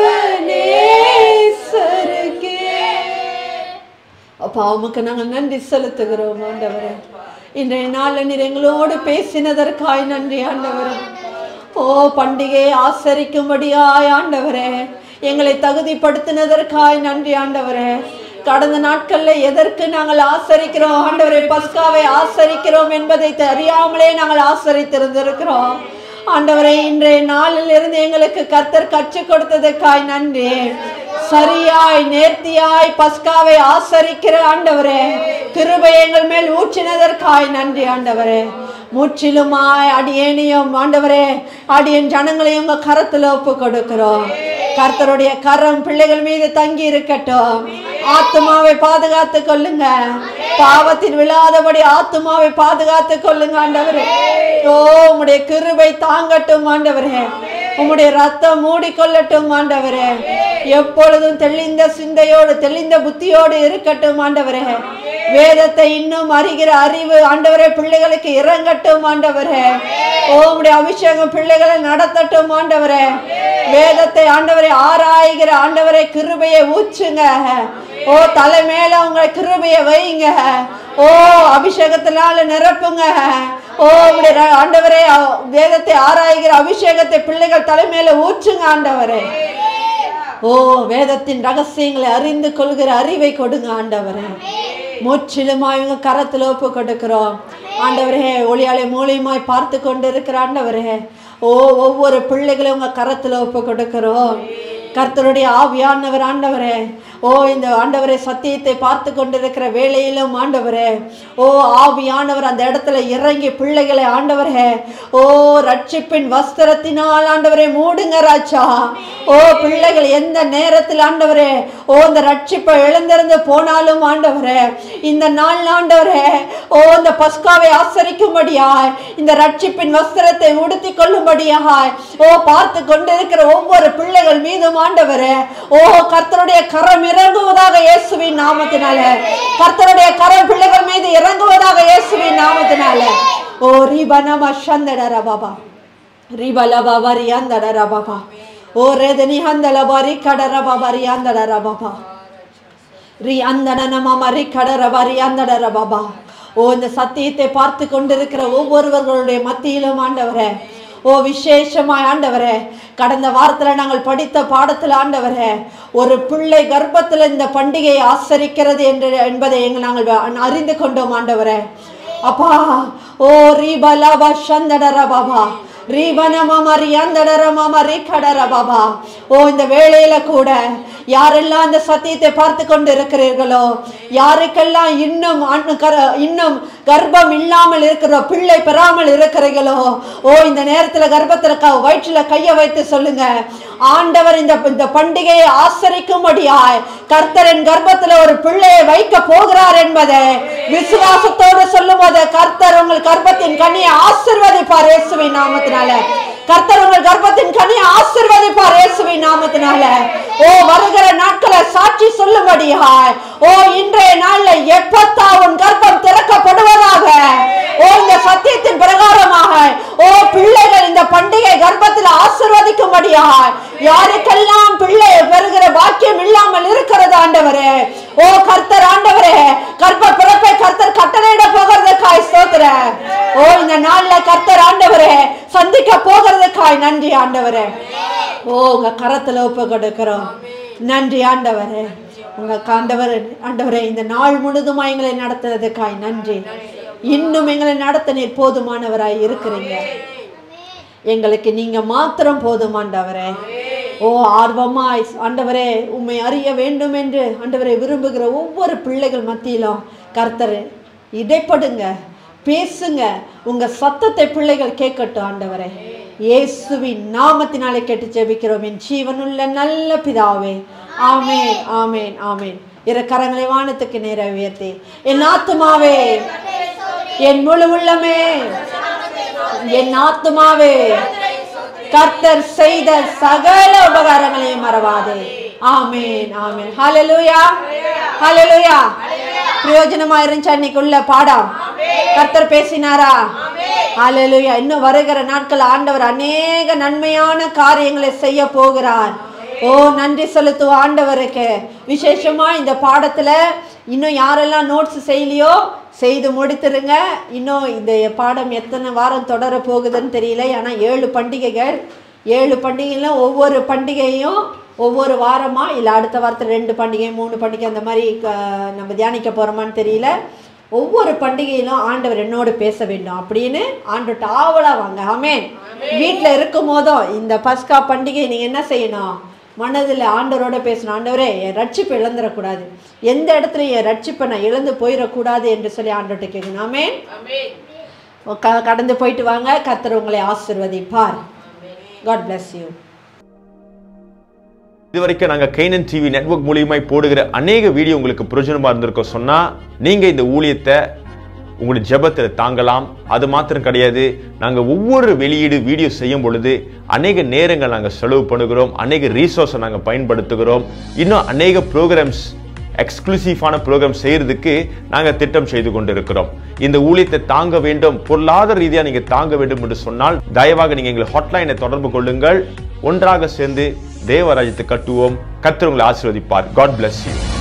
S1: நேசருக்கே அப்பா உமக்கு நாங்கள் நன்றி செலுத்துகிறோம் ஆண்டவரே இன்றைய நாளில் நீர் எங்களோடு பேசினதற்காய் நன்றி ஆண்டவரே ஓ பண்டிகையை ஆசரிக்கும்படியாய் ஆண்டவரே எங்களை தகுதிப்படுத்தினதற்காய் நன்றி ஆண்டவரே கடந்த நாட்கள்ல எதற்கு நாங்கள் ஆசரிக்கிறோம் ஆண்டவரே பஸ்காவை ஆசரிக்கிறோம் என்பதை அறியாமலே நாங்கள் ஆசரித்திருந்திருக்கிறோம் ஆண்டவரே இன்றைய நாளில் இருந்து எங்களுக்கு கர்த்தர் கற்றுக் கொடுத்ததற்காய் நன்றி சரியாய் நேர்த்தியாய் பஸ்காவை ஆசரிக்கிற ஆண்டவரே கிருபை எங்கள் மேல் ஊற்றினதற்காய் நன்றி ஆண்டவரே முற்றிலுமாய் அடியேனையும் ஆண்டவரே அடியன் ஜனங்களையும் உங்க கரத்துல ஒப்பு கொடுக்கிறோம் கர்த்தருடைய கரம் பிள்ளைகள் மீது தங்கி இருக்கட்டும் ஆத்துமாவை பாதுகாத்து கொள்ளுங்க பாவத்தில் விழாதபடி ஆத்துமாவை பாதுகாத்து கொள்ளுங்க ஆண்டவரே ஓ உம்முடைய கிருபை தாங்கட்டும் ஆண்டவரே உம்முடைய ரத்தம் மூடிக்கொள்ளட்டும் ஆண்டவரே எப்பொழுதும் தெளிந்த சிந்தையோடு தெளிந்த புத்தியோடு இருக்கட்டும் ஆண்டவரே வேதத்தை இன்னும் அறிகிற அறிவு ஆண்டவரே பிள்ளைகளுக்கு இறங்கட்டும் ஆண்டவரே ஓ உம்முடைய அபிஷேகம் பிள்ளைகளை நடத்தட்டும் ஆண்டவரே வேதத்தை ஆண்டவரை ஆராய்கிற ஆண்டவரை கிருபையை ஊச்சுங்க ஓ தலை மேல உங்களை கிருபையை வைங்க ஓ அபிஷேகத்தினால நிரப்புங்க ஓ உம்முடைய ர- ஆண்டவரே அ- வேதத்தை ஆராய்கிற அபிஷேகத்தை பிள்ளைகள் தலைமையில ஊற்றுங்க ஆண்டவரே ஓ வேதத்தின் ரகசியங்களை அறிந்து கொள்கிற அறிவை கொடுங்க ஆண்டவரே முற்றிலுமாய் உங்க கரத்துல ஒப்பு கொடுக்கிறோம் ஆண்டவரே ஒளியாலை மூலியமாய் பார்த்து கொண்டு இருக்கிற ஆண்டவரே ஓ ஒவ்வொரு பிள்ளைகளும் உங்க கரத்துல ஒப்பு கொடுக்கிறோம் கர்த்தருடைய ஆவியானவர் ஆண்டவரே ஓ இந்த ஆண்டவரே சத்தியத்தை பார்த்து கொண்டிருக்கிற வேளையிலும் ஆண்டவரே ஓ ஆவியானவர் அந்த இடத்துல இறங்கி பிள்ளைகளை ஆண்டவரே ஓ ரட்சிப்பின் வஸ்திரத்தினால் ஆண்டவரே மூடுங்க ராஜா ஓ பிள்ளைகள் எந்த நேரத்தில் ஆண்டவரே ஓ இந்த ரட்சிப்பை இழந்திருந்து போனாலும் ஆண்டவரே இந்த நாள் ஆண்டவரே ஓ இந்த பஸ்காவை ஆசரிக்கும்படியாய் இந்த ரட்சிப்பின் வஸ்திரத்தை உடுத்தி கொள்ளும்படியாய் ஓ பார்த்து கொண்டிருக்கிற ஒவ்வொரு பிள்ளைகள் மீதும் ஆண்டவரே ஓ கர்த்தருடைய கரம் இறங்குவதாக இயேசுவின் நாமத்தினால கர்த்தருடைய கரம் பிள்ளைகள் மீது இறங்குவதாக இயேசுவின் நாமத்தினால ஓ ரீபனம சந்தடர பாபா ரிபல பாபா ரியாந்தடர பாபா ஓ ரேதனி ஹந்தல பாரி கடர பாபா ரியாந்தடர பாபா ரி அந்தன மாமா ரி கடர பாரி அந்தடர பாபா ஓ இந்த சத்தியத்தை பார்த்து கொண்டிருக்கிற ஒவ்வொருவர்களுடைய மத்தியிலும் ஆண்டவரே ஓ விசேஷமாய் ஆண்டவரே கடந்த வாரத்துல நாங்கள் படித்த பாடத்துல ஆண்டவரே ஒரு பிள்ளை கர்ப்பத்துல இந்த பண்டிகையை ஆசரிக்கிறது என்று என்பதை எங்கள் நாங்கள் அறிந்து கொண்டோம் ஆண்டவரே அப்பா ஓ ரீபலா சந்தடர பாபா ரீபன மாமா ரியாந்தடர மாமா ரீ கடர பாபா ஓ இந்த வேளையில கூட யாரெல்லாம் இந்த சத்தியத்தை பார்த்து கொண்டு இருக்கிறீர்களோ யாருக்கெல்லாம் இன்னும் ஆண் கர- இன்னும் கர்ப்பம் இல்லாமல் இருக்கிற பிள்ளை பெறாமல் இருக்கிறீர்களோ ஓ இந்த நேரத்துல கர்ப்பத்துல க வயிற்றுல கைய வைத்து சொல்லுங்க ஆண்டவர் இந்த இந்த பண்டிகையை ஆசரிக்கும்படியாய் கர்த்தரின் கர்ப்பத்துல ஒரு பிள்ளையை வைக்க போகிறார் என்பதை விசுவாசத்தோடு சொல்லும் போது கர்த்தர் உங்கள் கர்ப்பத்தின் கனியை ஆசிர்வதிப்பார் இயேசுவின் நாமத்தினால கர்த்தர் உங்கள் கர்ப்பத்தின் கனியை ஆசிர்வதிப்பார் இயேசுவின் நாமத்தினால ஓ வருகிற நாட்களை சாட்சி சொல்லும்படியாய் ஓ இன்றைய நாள்ல எப்பத்தா உன் கர்ப்பம் திறக்கப்படுவதாக ஓ இந்த சத்தியத்தின் பிரகாரமாக ஓ பிள்ளைகள் இந்த பண்டிகை கர்ப்பத்தில் ஆசிர்வதிக்கும்படியாய் யாருக்கெல்லாம் பிள்ளை பெறுகிற பாக்கியம் இல்லாமல் இருக்கிறது ஆண்டவரே ஓ கர்த்தர் ஆண்டவரே கர்ப்ப பிறப்பை கர்த்தர் கட்டளையிட போகிறதுக்காய் ஸ்தோத்திர ஓ இந்த நாள்ல கர்த்தர் ஆண்டவரே சந்திக்க போகிறதுக்காய் நன்றி ஆண்டவரே ஓ உங்க கரத்துல ஒப்பு கொடுக்கிறோம் நன்றி ஆண்டவரே உங்க ஆண்டவர் ஆண்டவரே இந்த நாள் முழுதுமா எங்களை நடத்துறதுக்காய் நன்றி இன்னும் எங்களை நடத்த நீர் போதுமானவராய் இருக்கிறீங்க எங்களுக்கு நீங்க மாத்திரம் போதும் ஆண்டவரே ஓ ஆர்வமாய் ஆண்டவரே உம்மை அறிய வேண்டும் என்று ஆண்டவரை விரும்புகிற ஒவ்வொரு பிள்ளைகள் மத்தியிலும் கர்த்தர் இடைப்படுங்க பேசுங்க உங்க சத்தத்தை பிள்ளைகள் கேட்கட்டும் ஆண்டவரே இயேசுவின் நாமத்தினாலே கேட்டு ஜெபிக்கிறோம் என் ஜீவனுள்ள நல்ல பிதாவே ஆமேன் ஆமேன் ஆமேன் இரு கரங்களை வானத்துக்கு நேர உயர்த்தி என் ஆத்துமாவே என் முழு உள்ளமே என் ஆத்துமாவே கர்த்தர் செய்த சகல உபகாரங்களையும் மறவாதே ஆமேன் ஆமேன் ஹalleluya ஹalleluya பிரயோஜனமா இருந்துச்சா இன்னைக்கு உள்ள பாடம் கர்த்தர் பேசினாரா ஹalleluya இன்னும் வருகிற நாட்கள் ஆண்டவர் அநேக நன்மையான காரியங்களை செய்ய போகிறார் ஓ நன்றி செலுத்துவோம் ஆண்டவருக்கு விசேஷமா இந்த பாடத்துல இன்னும் யாரெல்லாம் நோட்ஸ் செய்யலையோ செய்து முடித்துருங்க இன்னும் இந்த பாடம் எத்தனை வாரம் தொடர போகுதுன்னு தெரியல ஏன்னா ஏழு பண்டிகைகள் ஏழு பண்டிகையில ஒவ்வொரு பண்டிகையும் ஒவ்வொரு வாரமா இல்லை அடுத்த வாரத்தில் ரெண்டு பண்டிகை மூணு பண்டிகை அந்த மாதிரி க- நம்ம தியானிக்க போறோமான்னு தெரியல ஒவ்வொரு பண்டிகையிலும் ஆண்டவர் என்னோடு பேச வேண்டும் அப்படின்னு ஆண்டுட்டு ஆவலா வாங்க ஆமென் வீட்டில் இருக்கும் போதும் இந்த பஸ்கா பண்டிகை நீங்க என்ன செய்யணும் மனதில் ஆண்டவரோட பேசணும் ஆண்டவரே என் ரட்சிப்பு இழந்துடக்கூடாது எந்த இடத்துல என் ரட்சிப்பை நான் இழந்து போயிடக்கூடாது என்று சொல்லி ஆண்டவர்கிட்ட கேட்கணும் ஆமென் க- கடந்து போயிட்டு வாங்க கர்த்தர் உங்களை ஆசிர்வதிப்பார் காட் bless யூ
S4: இதுவரைக்கும் நாங்கள் கைனன் டிவி நெட்வொர்க் மூலியமாய் போடுகிற அநேக வீடியோ உங்களுக்கு பிரயோஜனமா இருந்திருக்கோம் சொன்னா நீங்க இந்த ஊழியத்தை உங்களுடைய ஜெபத்தில் தாங்கலாம் அது மாத்திரம் கிடையாது நாங்கள் ஒவ்வொரு வெளியீடு வீடியோ செய்யும் பொழுது அநேக நேரங்கள் நாங்கள் செலவு பண்ணுகிறோம் அநேக ரீசோர்ஸை நாங்கள் பயன்படுத்துகிறோம் இன்னும் அநேக ப்ரோக்ராம்ஸ் எக்ஸ்க்ளூசிவான ப்ரோக்ராம் செய்யறதுக்கு நாங்கள் திட்டம் செய்து கொண்டிருக்கிறோம் இந்த ஊழியத்தை தாங்க வேண்டும் பொருளாதார ரீதியாக நீங்கள் தாங்க வேண்டும் என்று சொன்னால் தயவாக நீங்கள் எங்களை ஹாட்லைனை தொடர்பு கொள்ளுங்கள் ஒன்றாக சேர்ந்து தேவராஜ்யத்தை கட்டுவோம் கர்த்தர் உங்களை ஆசீர்வதிப்பார் காட் bless you